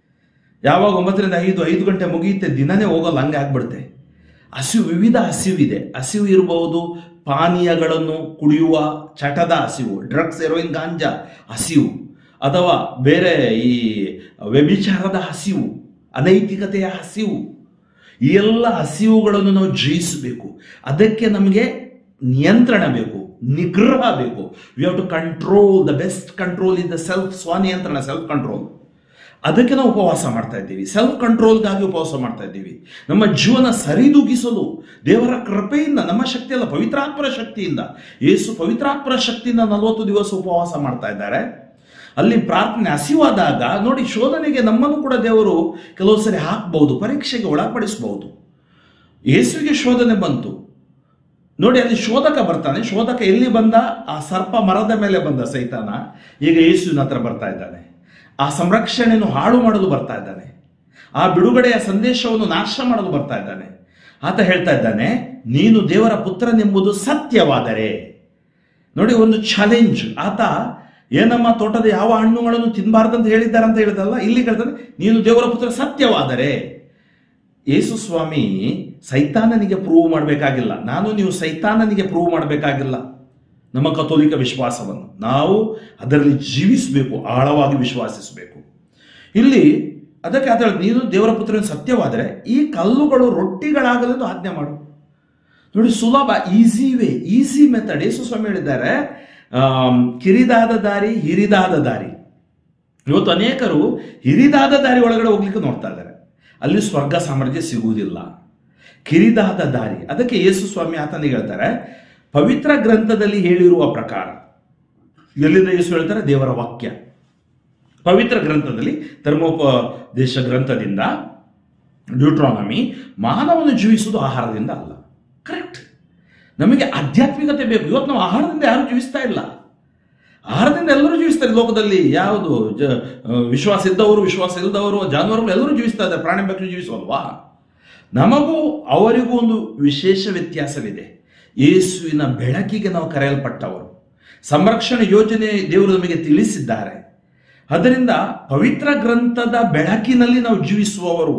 ಯಾವಾಗ ಒಂಬತ್ತರಿಂದ ಐದು ಐದು ಗಂಟೆ ಮುಗಿಯುತ್ತೆ ದಿನನೇ ಹೋಗಲ್ಲ ಹಂಗೆ ಆಗ್ಬಿಡುತ್ತೆ ಹಸಿವು ವಿವಿಧ ಹಸಿವಿದೆ ಹಸಿವು ಇರಬಹುದು ಪಾನೀಯಗಳನ್ನು ಕುಡಿಯುವ ಚಟದ ಹಸಿವು ಡ್ರಗ್ಸ್ ಹೆರೋಯಿನ್ ಗಾಂಜಾ ಹಸಿವು ಅಥವಾ ಬೇರೆ ಈ ವ್ಯಭಿಚಾರದ ಹಸಿವು ಅನೈತಿಕತೆಯ ಹಸಿವು ಈ ಎಲ್ಲ ಹಸಿವುಗಳನ್ನು ನಾವು ಜಯಿಸಬೇಕು ಅದಕ್ಕೆ ನಮಗೆ ನಿಯಂತ್ರಣ ಬೇಕು ನಿಗ್ರಹ ಬೇಕು we have to control the best control in the self ಸ್ವನಿಯಂತ್ರಣ ಸೆಲ್ಫ್ ಕಂಟ್ರೋಲ್ ಅದಕ್ಕೆ ನಾವು ಉಪವಾಸ ಮಾಡ್ತಾ ಇದ್ದೀವಿ ಸೆಲ್ಫ್ ಕಂಟ್ರೋಲ್ಗಾಗಿ ಉಪವಾಸ ಮಾಡ್ತಾ ಇದ್ದೀವಿ ನಮ್ಮ ಜೀವನ ಸರಿದೂಗಿಸಲು ದೇವರ ಕೃಪೆಯಿಂದ ನಮ್ಮ ಶಕ್ತಿ ಅಲ್ಲ ಪವಿತ್ರಾತ್ಮರ ಶಕ್ತಿಯಿಂದ ಯೇಸು ಪವಿತ್ರಾತ್ಮರ ಶಕ್ತಿಯಿಂದ ನಲವತ್ತು ದಿವಸ ಉಪವಾಸ ಮಾಡ್ತಾ ಇದ್ದಾರೆ ಅಲ್ಲಿ ಪ್ರಾರ್ಥನೆ ಹಸಿವಾದಾಗ ನೋಡಿ ಶೋಧನೆಗೆ ನಮ್ಮನ್ನು ಕೂಡ ದೇವರು ಕೆಲವು ಸರಿ ಹಾಕಬಹುದು ಪರೀಕ್ಷೆಗೆ ಒಳಪಡಿಸಬಹುದು ಯೇಸುವಿಗೆ ಶೋಧನೆ ಬಂತು ನೋಡಿ ಅಲ್ಲಿ ಶೋಧಕ ಬರ್ತಾನೆ ಶೋಧಕ ಎಲ್ಲಿ ಬಂದ ಆ ಸರ್ಪ ಮರದ ಮೇಲೆ ಬಂದ ಸೈತಾನ ಈಗ ಯೇಸುವಿನ ಹತ್ರ ಬರ್ತಾ ಇದ್ದಾನೆ ಆ ಸಂರಕ್ಷಣೆಯನ್ನು ಹಾಳು ಮಾಡಲು ಬರ್ತಾ ಇದ್ದಾನೆ ಆ ಬಿಡುಗಡೆಯ ಸಂದೇಶವನ್ನು ನಾಶ ಮಾಡಲು ಬರ್ತಾ ಇದ್ದಾನೆ ಆತ ಹೇಳ್ತಾ ಇದ್ದಾನೆ ನೀನು ದೇವರ ಪುತ್ರನೆಂಬುದು ಸತ್ಯವಾದರೆ ನೋಡಿ ಒಂದು ಚಾಲೆಂಜ್ ಆತ ಏನಮ್ಮ ತೋಟದ ಯಾವ ಹಣ್ಣುಗಳನ್ನು ತಿನ್ನಬಾರ್ದಂತ ಹೇಳಿದ್ದಾರೆ ಅಂತ ಹೇಳಿದಲ್ಲ ಇಲ್ಲಿ ಹೇಳ್ತಾನೆ ನೀನು ದೇವರ ಪುತ್ರ ಸತ್ಯವಾದರೆ ಯೇಸು ಸ್ವಾಮಿ ಸೈತಾನನಿಗೆ ಪ್ರೂವ್ ಮಾಡಬೇಕಾಗಿಲ್ಲ ನಾನು ನೀವು ಸೈತಾನನಿಗೆ ಪ್ರೂವ್ ಮಾಡಬೇಕಾಗಿಲ್ಲ ನಮ್ಮ ಕಥೋಲಿಕ ವಿಶ್ವಾಸವನ್ನು ನಾವು ಅದರಲ್ಲಿ ಜೀವಿಸಬೇಕು ಆಳವಾಗಿ ವಿಶ್ವಾಸಿಸಬೇಕು ಇಲ್ಲಿ ಅದಕ್ಕೆ ಆತ ಹೇಳಿದ, ನೀನು ದೇವರ ಪುತ್ರನ ಸತ್ಯವಾದರೆ ಈ ಕಲ್ಲುಗಳು ರೊಟ್ಟಿಗಳಾಗಲೆಂದು ಆಜ್ಞೆ ಮಾಡು ನೋಡಿ ಸುಲಭ ಈಸಿ ವೇ ಈಸಿ ಮೆಥಡ್ ಯೇಸು ಸ್ವಾಮಿ ಹೇಳಿದ್ದಾರೆ ಆಮ್, ಕಿರಿದಾದ ದಾರಿ ಹಿರಿದಾದ ದಾರಿ ಇವತ್ತು ಅನೇಕರು ಹಿರಿದಾದ ದಾರಿ ಒಳಗಡೆ ಹೋಗ್ಲಿಕ್ಕೆ ನೋಡ್ತಾ ಇದ್ದಾರೆ ಅಲ್ಲಿ ಸ್ವರ್ಗ ಸಾಮ್ರಾಜ್ಯ ಸಿಗುವುದಿಲ್ಲ ಕಿರಿದಾದ ದಾರಿ ಅದಕ್ಕೆ ಯೇಸು ಸ್ವಾಮಿ ಆತನಿಗೆ ಹೇಳ್ತಾರೆ ಪವಿತ್ರ ಗ್ರಂಥದಲ್ಲಿ ಹೇಳಿರುವ ಪ್ರಕಾರ ಎಲ್ಲಿಂದ ಯೇಸು ಹೇಳ್ತಾರೆ ದೇವರ ವಾಕ್ಯ ಪವಿತ್ರ ಗ್ರಂಥದಲ್ಲಿ ಧರ್ಮೋಪದೇಶ ಗ್ರಂಥದಿಂದ ಡ್ಯೂಟ್ರಾನಮಿ ಮಾನವನು ಜೀವಿಸುವುದು ಆಹಾರದಿಂದ ಅಲ್ಲ ಕರೆಕ್ಟ್ ನಮಗೆ ಆಧ್ಯಾತ್ಮಿಕತೆ ಬೇಕು ಇವತ್ತು ನಾವು ಆಹಾರದಿಂದ ಯಾರು ಜೀವಿಸ್ತಾ ಇಲ್ಲ ಆಹಾರದಿಂದ ಎಲ್ಲರೂ ಜೀವಿಸ್ತಾರೆ ಲೋಕದಲ್ಲಿ ಯಾವುದು ಜ ವಿಶ್ವಾಸ ಇದ್ದವರು ವಿಶ್ವಾಸ ಇಲ್ಲದವರು ಜಾನುವಾರುಗಳು ಎಲ್ಲರೂ ಜೀವಿಸ್ತಾ ಇದ್ದಾರೆ ಪ್ರಾಣಿ ಪಕ್ಷಿ ಜೀವಿಸುವಲ್ವಾ ನಮಗೂ ಅವರಿಗೂ ಒಂದು ವಿಶೇಷ ವ್ಯತ್ಯಾಸವಿದೆ ಯೇಸುವಿನ ಬೆಳಕಿಗೆ ನಾವು ಕರೆಯಲ್ಪಟ್ಟವರು ಸಂರಕ್ಷಣೆ ಯೋಜನೆ ದೇವರು ನಮಗೆ ತಿಳಿಸಿದ್ದಾರೆ ಅದರಿಂದ ಪವಿತ್ರ ಗ್ರಂಥದ ಬೆಳಕಿನಲ್ಲಿ ನಾವು ಜೀವಿಸುವವರು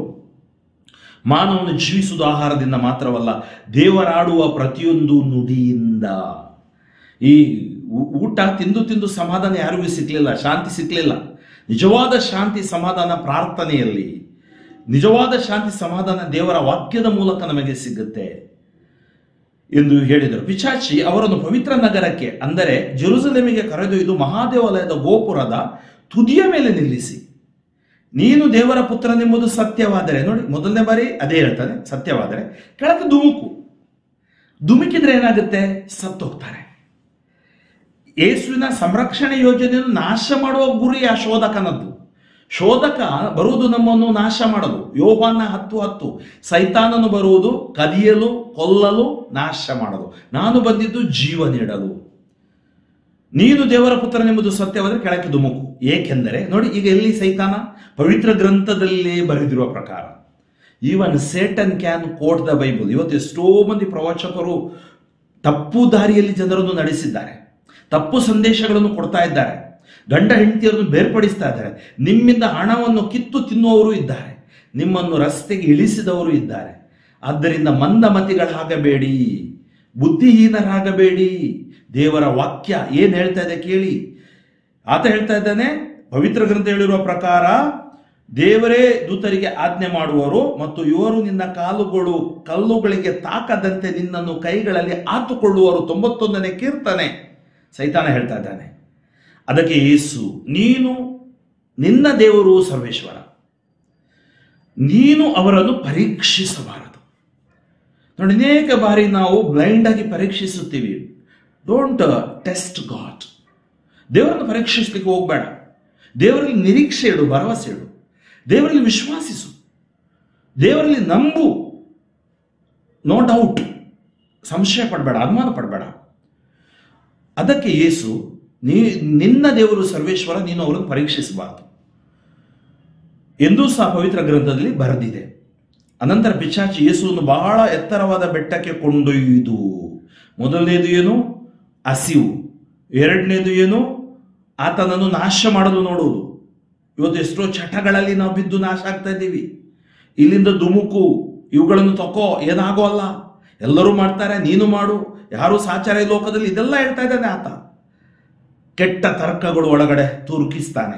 ಮಾನವನು ಜೀವಿಸುವುದು ಆಹಾರದಿಂದ ಮಾತ್ರವಲ್ಲ ದೇವರಾಡುವ ಪ್ರತಿಯೊಂದು ನುಡಿಯಿಂದ ಈ ಊ- ಊಟ ತಿಂದು ತಿಂದು ಸಮಾಧಾನ ಯಾರಿಗೂ ಸಿಕ್ಕಲಿಲ್ಲ ಶಾಂತಿ ಸಿಕ್ಕಲಿಲ್ಲ ನಿಜವಾದ ಶಾಂತಿ ಸಮಾಧಾನ ಪ್ರಾರ್ಥನೆಯಲ್ಲಿ ನಿಜವಾದ ಶಾಂತಿ ಸಮಾಧಾನ ದೇವರ ವಾಕ್ಯದ ಮೂಲಕ ನಮಗೆ ಸಿಗುತ್ತೆ ಎಂದು ಹೇಳಿದರು ಪಿಚಾಚಿ ಅವರನ್ನು ಪವಿತ್ರ ನಗರಕ್ಕೆ ಅಂದರೆ ಜೆರುಸಲೇಮಿಗೆ ಕರೆದೊಯ್ದು ಮಹಾದೇವಾಲಯದ ಗೋಪುರದ ತುದಿಯ ಮೇಲೆ ನಿಲ್ಲಿಸಿ ನೀನು ದೇವರ ಪುತ್ರನೆಂಬುದು ಸತ್ಯವಾದರೆ ನೋಡಿ ಮೊದಲನೇ ಬಾರಿ ಅದೇ ಹೇಳ್ತಾನೆ ಸತ್ಯವಾದರೆ ಕೆಳಕ್ಕೆ ಧುಮುಕು ಧುಮುಕಿದ್ರೆ ಏನಾಗುತ್ತೆ ಸತ್ತೋಗ್ತಾರೆ ಯೇಸುವಿನ ಸಂರಕ್ಷಣೆ ಯೋಜನೆಯನ್ನು ನಾಶ ಮಾಡುವ ಗುರಿ ಆ ಶೋಧಕನದ್ದು ಶೋಧಕ ಬರುವುದು ನಮ್ಮನ್ನು ನಾಶ ಮಾಡಲು ಯೋಹಾನ ಹತ್ತು ಹತ್ತು ಸೈತಾನನು ಬರುವುದು ಕದಿಯಲು ಕೊಲ್ಲಲು ನಾಶ ಮಾಡಲು ನಾನು ಬಂದಿದ್ದು ಜೀವ ನೀಡಲು ನೀನು ದೇವರ ಪುತ್ರನೆಂಬುದು ಸತ್ಯವಾದರೆ ಕೆಳಕ್ಕೆ ಧುಮುಕು ಏಕೆಂದರೆ ನೋಡಿ ಈಗ ಎಲ್ಲಿ ಸೈತಾನ ಪವಿತ್ರ ಗ್ರಂಥದಲ್ಲಿ ಬರೆದಿರುವ ಪ್ರಕಾರ even Satan can quote the Bible ಇವತ್ತು ಎಷ್ಟೋ ಮಂದಿ ಪ್ರವಾಚಕರು ತಪ್ಪು ದಾರಿಯಲ್ಲಿ ಜನರನ್ನು ನಡೆಸಿದ್ದಾರೆ ತಪ್ಪು ಸಂದೇಶಗಳನ್ನು ಕೊಡ್ತಾ ಇದ್ದಾರೆ ಗಂಡ ಹೆಂಡತಿಯರನ್ನು ಬೇರ್ಪಡಿಸ್ತಾ ಇದ್ದಾರೆ ನಿಮ್ಮಿಂದ ಹಣವನ್ನು ಕಿತ್ತು ತಿನ್ನುವವರು ಇದ್ದಾರೆ ನಿಮ್ಮನ್ನು ರಸ್ತೆಗೆ ಇಳಿಸಿದವರು ಇದ್ದಾರೆ ಆದ್ದರಿಂದ ಮಂದಮತಿಗಳಾಗಬೇಡಿ ಬುದ್ಧಿಹೀನರಾಗಬೇಡಿ ದೇವರ ವಾಕ್ಯ ಏನ್ ಹೇಳ್ತಾ ಇದೆ ಕೇಳಿ ಆತ ಹೇಳ್ತಾ ಇದ್ದಾನೆ ಪವಿತ್ರ ಗ್ರಂಥ ಹೇಳಿರುವ ಪ್ರಕಾರ ದೇವರೇ ದೂತರಿಗೆ ಆಜ್ಞೆ ಮಾಡುವರು ಮತ್ತು ಇವರು ನಿನ್ನ ಕಾಲುಗಳು ಕಲ್ಲುಗಳಿಗೆ ತಾಕದಂತೆ ನಿನ್ನನ್ನು ಕೈಗಳಲ್ಲಿ ಆತುಕೊಳ್ಳುವರು ತೊಂಬತ್ತೊಂದನೇ ಕೀರ್ತನೆ ಸೈತಾನ ಹೇಳ್ತಾ ಇದ್ದಾನೆ ಅದಕ್ಕೆ ಯೇಸು ನೀನು ನಿನ್ನ ದೇವರು ಸರ್ವೇಶ್ವರ ನೀನು ಅವರನ್ನು ಪರೀಕ್ಷಿಸಬಾರದು ನೋಡಿ ಅನೇಕ ಬಾರಿ ನಾವು ಬ್ಲೈಂಡ್ ಆಗಿ ಪರೀಕ್ಷಿಸುತ್ತೀವಿ ಡೋಂಟ್ ಟೆಸ್ಟ್ ಗಾಡ್ ದೇವರನ್ನು ಪರೀಕ್ಷಿಸ್ಲಿಕ್ಕೆ ಹೋಗ್ಬೇಡ ದೇವರಲ್ಲಿ ನಿರೀಕ್ಷೆ ಇಡು ಭರವಸೆ ಇಡು ದೇವರಲ್ಲಿ ವಿಶ್ವಾಸಿಸು ದೇವರಲ್ಲಿ ನಂಬು ನೋ ಡೌಟ್ ಸಂಶಯ ಪಡಬೇಡ ಅನುಮಾನ ಪಡಬೇಡ ಅದಕ್ಕೆ ಯೇಸು ನೀ ನಿನ್ನ ದೇವರು ಸರ್ವೇಶ್ವರ ನೀನು ಅವರನ್ನು ಪರೀಕ್ಷಿಸಬಾರದು ಎಂದೂ ಸಹ ಪವಿತ್ರ ಗ್ರಂಥದಲ್ಲಿ ಬರೆದಿದೆ ಅನಂತರ ಪಿಚಾಚಿ ಯೇಸುವನ್ನು ಬಹಳ ಎತ್ತರವಾದ ಬೆಟ್ಟಕ್ಕೆ ಕೊಂಡೊಯ್ಯುವುದು ಮೊದಲನೇದು ಏನು ಹಸಿವು ಎರಡನೇದು ಏನು ಆತನನ್ನು ನಾಶ ಮಾಡಲು ನೋಡುವುದು ಇವತ್ತು ಎಷ್ಟೋ ಚಟಗಳಲ್ಲಿ ನಾವು ಬಿದ್ದು ನಾಶ ಆಗ್ತಾ ಇದ್ದೀವಿ ಇಲ್ಲಿಂದ ದುಮುಕು ಇವುಗಳನ್ನು ತಕೋ ಏನಾಗೋ ಅಲ್ಲ ಎಲ್ಲರೂ ಮಾಡ್ತಾರೆ ನೀನು ಮಾಡು ಯಾರು ಸಾಚಾರ ಈ ಲೋಕದಲ್ಲಿ ಇದೆಲ್ಲ ಹೇಳ್ತಾ ಇದ್ದಾನೆ ಆತ ಕೆಟ್ಟ ತರ್ಕಗಳು ಒಳಗಡೆ ತುರುಕಿಸ್ತಾನೆ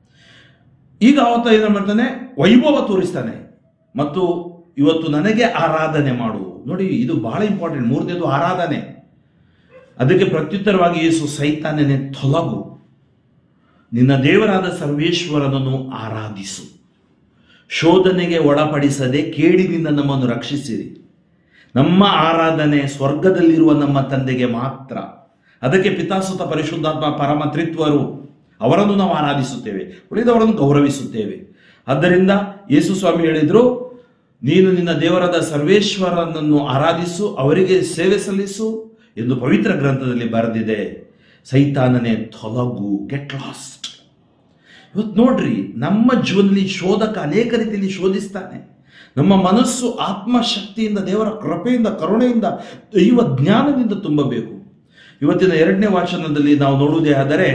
ಈಗ ಆವತ್ತ ಏನು ಮಾಡ್ತಾನೆ ವೈಭವ ತೋರಿಸ್ತಾನೆ ಮತ್ತು ಇವತ್ತು ನನಗೆ ಆರಾಧನೆ ಮಾಡು ನೋಡಿ ಇದು ಬಹಳ ಇಂಪಾರ್ಟೆಂಟ್ ಮೂರನೇದು ಆರಾಧನೆ ಅದಕ್ಕೆ ಪ್ರತ್ಯುತ್ತರವಾಗಿ ಯೇಸು ಸೈತಾನನೆ ತೊಲಗು ನಿನ್ನ ದೇವರಾದ ಸರ್ವೇಶ್ವರನನ್ನು ಆರಾಧಿಸು ಶೋಧನೆಗೆ ಒಳಪಡಿಸದೆ ಕೇಡಿನಿಂದ ನಮ್ಮನ್ನು ರಕ್ಷಿಸಿರಿ ನಮ್ಮ ಆರಾಧನೆ ಸ್ವರ್ಗದಲ್ಲಿರುವ ನಮ್ಮ ತಂದೆಗೆ ಮಾತ್ರ ಅದಕ್ಕೆ ಪಿತಾಸುತ ಪರಿಶುದ್ಧಾತ್ಮ ಪರಮ ತ್ರಿತ್ವರು ಅವರನ್ನು ನಾವು ಆರಾಧಿಸುತ್ತೇವೆ ಉಳಿದವರನ್ನು ಗೌರವಿಸುತ್ತೇವೆ ಆದ್ದರಿಂದ ಯೇಸು ಸ್ವಾಮಿ ಹೇಳಿದ್ರು ನೀನು ನಿನ್ನ ದೇವರಾದ ಸರ್ವೇಶ್ವರನನ್ನು ಆರಾಧಿಸು ಅವರಿಗೆ ಸೇವೆ ಸಲ್ಲಿಸು ಎಂದು ಪವಿತ್ರ ಗ್ರಂಥದಲ್ಲಿ ಬರೆದಿದೆ ಸೈತಾನನೇ ತೊಲಗು ಗೆಟ್ ಲಾಸ್ಟ್ ಇವತ್ತು ನೋಡ್ರಿ ನಮ್ಮ ಜೀವನದಲ್ಲಿ ಶೋಧಕ ಅನೇಕ ರೀತಿಯಲ್ಲಿ ಶೋಧಿಸ್ತಾನೆ ನಮ್ಮ ಮನಸ್ಸು ಆತ್ಮಶಕ್ತಿಯಿಂದ ದೇವರ ಕೃಪೆಯಿಂದ ಕರುಣೆಯಿಂದ ದೈವ ಜ್ಞಾನದಿಂದ ತುಂಬಬೇಕು ಇವತ್ತಿನ ಎರಡನೇ ವಾಚನದಲ್ಲಿ ನಾವು ನೋಡುವುದೇ ಆದರೆ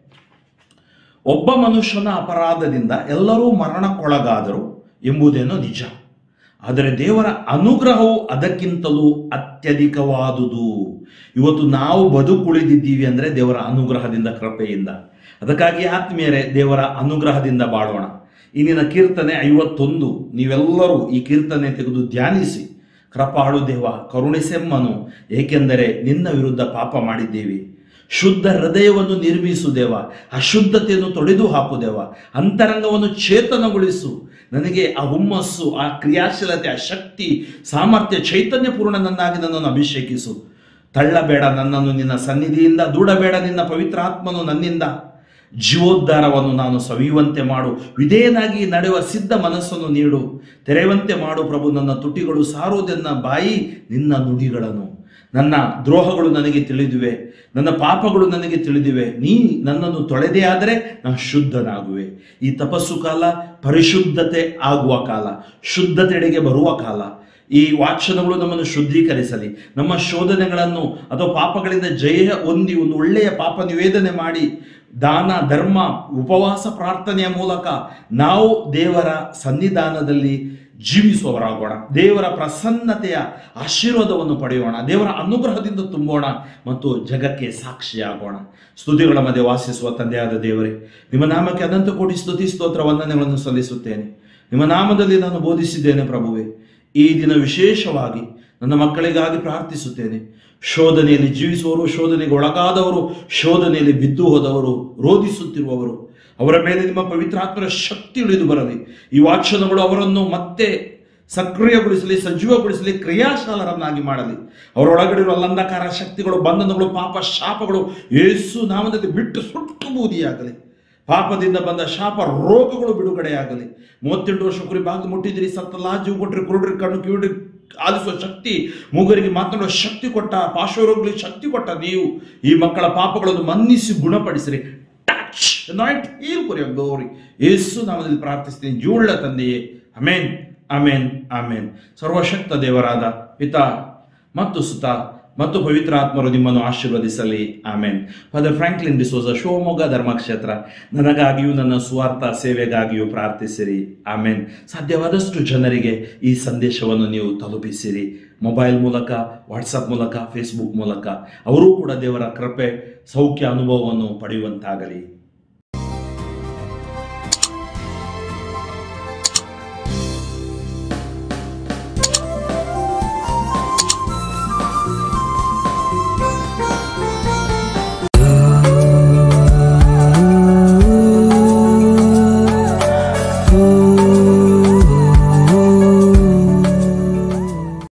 ಒಬ್ಬ ಮನುಷ್ಯನ ಅಪರಾಧದಿಂದ ಎಲ್ಲರೂ ಮರಣಕ್ಕೊಳಗಾದರು ಎಂಬುದೇನೋ ನಿಜ ಆದರೆ ದೇವರ ಅನುಗ್ರಹವು ಅದಕ್ಕಿಂತಲೂ ಅತ್ಯಧಿಕವಾದುದು ಇವತ್ತು ನಾವು ಬದುಕುಳಿದಿದ್ದೀವಿ ಅಂದರೆ ದೇವರ ಅನುಗ್ರಹದಿಂದ ಕೃಪೆಯಿಂದ ಅದಕ್ಕಾಗಿ ಆತ್ಮೀಯರೇ ದೇವರ ಅನುಗ್ರಹದಿಂದ ಬಾಳೋಣ ಇಂದಿನ ಕೀರ್ತನೆ ಐವತ್ತೊಂದು ನೀವೆಲ್ಲರೂ ಈ ಕೀರ್ತನೆ ತೆಗೆದು ಧ್ಯಾನಿಸಿ ಕೃಪಾಳು ದೇವ ಕರುಣಿಸೆಮ್ಮನು ಏಕೆಂದರೆ ನಿನ್ನ ವಿರುದ್ಧ ಪಾಪ ಮಾಡಿದ್ದೇವೆ ಶುದ್ಧ ಹೃದಯವನ್ನು ನಿರ್ಮಿಸು ದೇವ ಅಶುದ್ಧತೆಯನ್ನು ತೊಡೆದು ಹಾಕು ದೇವ ಅಂತರಂಗವನ್ನು ಚೇತನಗೊಳಿಸು ನನಗೆ ಆ ಹುಮ್ಮಸ್ಸು ಆ ಕ್ರಿಯಾಶೀಲತೆ ಆ ಶಕ್ತಿ ಸಾಮರ್ಥ್ಯ ಚೈತನ್ಯಪೂರ್ಣನನ್ನಾಗಿ ನನ್ನನ್ನು ಅಭಿಷೇಕಿಸು ತಳ್ಳಬೇಡ ನನ್ನನ್ನು ನಿನ್ನ ಸನ್ನಿಧಿಯಿಂದ ದೂಡಬೇಡ ನಿನ್ನ ಪವಿತ್ರ ಆತ್ಮನು ನನ್ನಿಂದ ಜೀವೋದ್ಧಾರವನ್ನು ನಾನು ಸವಿಯುವಂತೆ ಮಾಡು ವಿಧೇಯನಾಗಿ ನಡೆಯುವ ಸಿದ್ಧ ಮನಸ್ಸನ್ನು ನೀಡು ತೆರೆಯುವಂತೆ ಮಾಡು ಪ್ರಭು ನನ್ನ ತುಟಿಗಳು ಸಾರುವುದನ್ನ ಬಾಯಿ ನಿನ್ನ ನುಡಿಗಳನ್ನು ನನ್ನ ದ್ರೋಹಗಳು ನನಗೆ ತಿಳಿದಿವೆ ನನ್ನ ಪಾಪಗಳು ನನಗೆ ತಿಳಿದಿವೆ ನೀ ನನ್ನನ್ನು ತೊಳೆದೇ ಆದರೆ ನಾನು ಶುದ್ಧನಾಗುವೆ ಈ ತಪಸ್ಸು ಕಾಲ ಪರಿಶುದ್ಧತೆ ಆಗುವ ಕಾಲ ಶುದ್ಧತೆಡೆಗೆ ಬರುವ ಕಾಲ ಈ ವಾಚನಗಳು ನಮ್ಮನ್ನು ಶುದ್ಧೀಕರಿಸಲಿ ನಮ್ಮ ಶೋಧನೆಗಳನ್ನು ಅಥವಾ ಪಾಪಗಳಿಂದ ಜಯ ಹೊಂದಿ ಒಂದು ಒಳ್ಳೆಯ ಪಾಪ ನಿವೇದನೆ ಮಾಡಿ ದಾನ ಧರ್ಮ ಉಪವಾಸ ಪ್ರಾರ್ಥನೆಯ ಮೂಲಕ ನಾವು ದೇವರ ಸನ್ನಿಧಾನದಲ್ಲಿ ಜೀವಿಸುವವರಾಗೋಣ ದೇವರ ಪ್ರಸನ್ನತೆಯ ಆಶೀರ್ವಾದವನ್ನು ಪಡೆಯೋಣ ದೇವರ ಅನುಗ್ರಹದಿಂದ ತುಂಬೋಣ ಮತ್ತು ಜಗಕ್ಕೆ ಸಾಕ್ಷಿಯಾಗೋಣ ಸ್ತುತಿಗಳ ಮಧ್ಯೆ ವಾಸಿಸುವ ತಂದೆಯಾದ ದೇವರೇ ನಿಮ್ಮ ನಾಮಕ್ಕೆ ಅನಂತ ಕೋಟಿ ಸ್ತುತಿ ಸ್ತೋತ್ರ ವಂದನೆಗಳನ್ನು ಸಲ್ಲಿಸುತ್ತೇನೆ ನಿಮ್ಮ ನಾಮದಲ್ಲಿ ನಾನು ಬೋಧಿಸಿದ್ದೇನೆ ಪ್ರಭುವೆ ಈ ದಿನ ವಿಶೇಷವಾಗಿ ನನ್ನ ಮಕ್ಕಳಿಗಾಗಿ ಪ್ರಾರ್ಥಿಸುತ್ತೇನೆ ಶೋಧನೆಯಲ್ಲಿ ಜೀವಿಸುವವರು ಶೋಧನೆಗೆ ಒಳಗಾದವರು ಶೋಧನೆಯಲ್ಲಿ ಬಿದ್ದು ಹೋದವರು ರೋಧಿಸುತ್ತಿರುವವರು ಅವರ ಮೇಲೆ ನಿಮ್ಮ ಪವಿತ್ರಾತ್ಮರ ಶಕ್ತಿ ಇಳಿದು ಬರಲಿ ಈ ವಾಚನಗಳು ಅವರನ್ನು ಮತ್ತೆ ಸಕ್ರಿಯಗೊಳಿಸಲಿ ಸಜೀವಗೊಳಿಸಲಿ ಕ್ರಿಯಾಶಾಲರನ್ನಾಗಿ ಮಾಡಲಿ ಅವರೊಳಗಡೆ ಇರುವ ಅಂಧಕಾರ ಶಕ್ತಿಗಳು ಬಂಧನಗಳು ಪಾಪ ಶಾಪಗಳು ಏಸು ನಾಮದಲ್ಲಿ ಬಿಟ್ಟು ಸುಟ್ಟು ಬೂದಿಯಾಗಲಿ ಪಾಪದಿಂದ ಬಂದ ಶಾಪ ರೋಗಗಳು ಬಿಡುಗಡೆಯಾಗಲಿ ಮೂವತ್ತೆಂಟು ವರ್ಷ ಕುರಿ ಬಾಗಿಲು ಮುಟ್ಟಿದಿರಿ ಸತ್ತ ಲಾಜು ಕೊಟ್ರಿ ಕುರುಡ್ರಿ ಕಣ್ಣು ಕಿವಿಡ್ರಿ ಆಲಿಸುವ ಶಕ್ತಿ ಮೂಗರಿಗೆ ಮಾತನಾಡುವ ಶಕ್ತಿ ಕೊಟ್ಟ ಪಾರ್ಶ್ವರೋಗಗಳಿಗೆ ಶಕ್ತಿ ಕೊಟ್ಟ ನೀವು ಈ ಮಕ್ಕಳ ಪಾಪಗಳನ್ನು ಮನ್ನಿಸಿ ಗುಣಪಡಿಸಿರಿ ಟಚ್ ನಾಟ್ ಹೀಲ್ ಕೊರಿಯ ಗೌರಿ ಯೇಸು ನಾಮದಲ್ಲಿ ಪ್ರಾರ್ಥಿಸ್ತೀನಿ ಜೂಳ್ಳ ತಂದೆಯೇ ಅಮೇನ್ ಅಮೇನ್ ಅಮೇನ್ ಸರ್ವಶಕ್ತ ದೇವರಾದ ಪಿತಾ ಮತ್ತು ಸುತ ಮತ್ತು ಪವಿತ್ರ ಆತ್ಮರು ನಿಮ್ಮನ್ನು ಆಶೀರ್ವದಿಸಲಿ amen father Franklin D'Souza Shivamogga ಧರ್ಮಕ್ಷೇತ್ರ ನನಗಾಗಿಯೂ ನನ್ನ ಸ್ವಾರ್ಥ ಸೇವೆಗಾಗಿಯೂ ಪ್ರಾರ್ಥಿಸಿರಿ ಆಮೇನ್ ಸಾಧ್ಯವಾದಷ್ಟು ಜನರಿಗೆ ಈ ಸಂದೇಶವನ್ನು ನೀವು ತಲುಪಿಸಿರಿ ಮೊಬೈಲ್ ಮೂಲಕ ವಾಟ್ಸಪ್ ಮೂಲಕ ಫೇಸ್ಬುಕ್ ಮೂಲಕ ಅವರೂ ಕೂಡ ದೇವರ ಕೃಪೆ ಸೌಖ್ಯ ಅನುಭವವನ್ನು ಪಡೆಯುವಂತಾಗಲಿ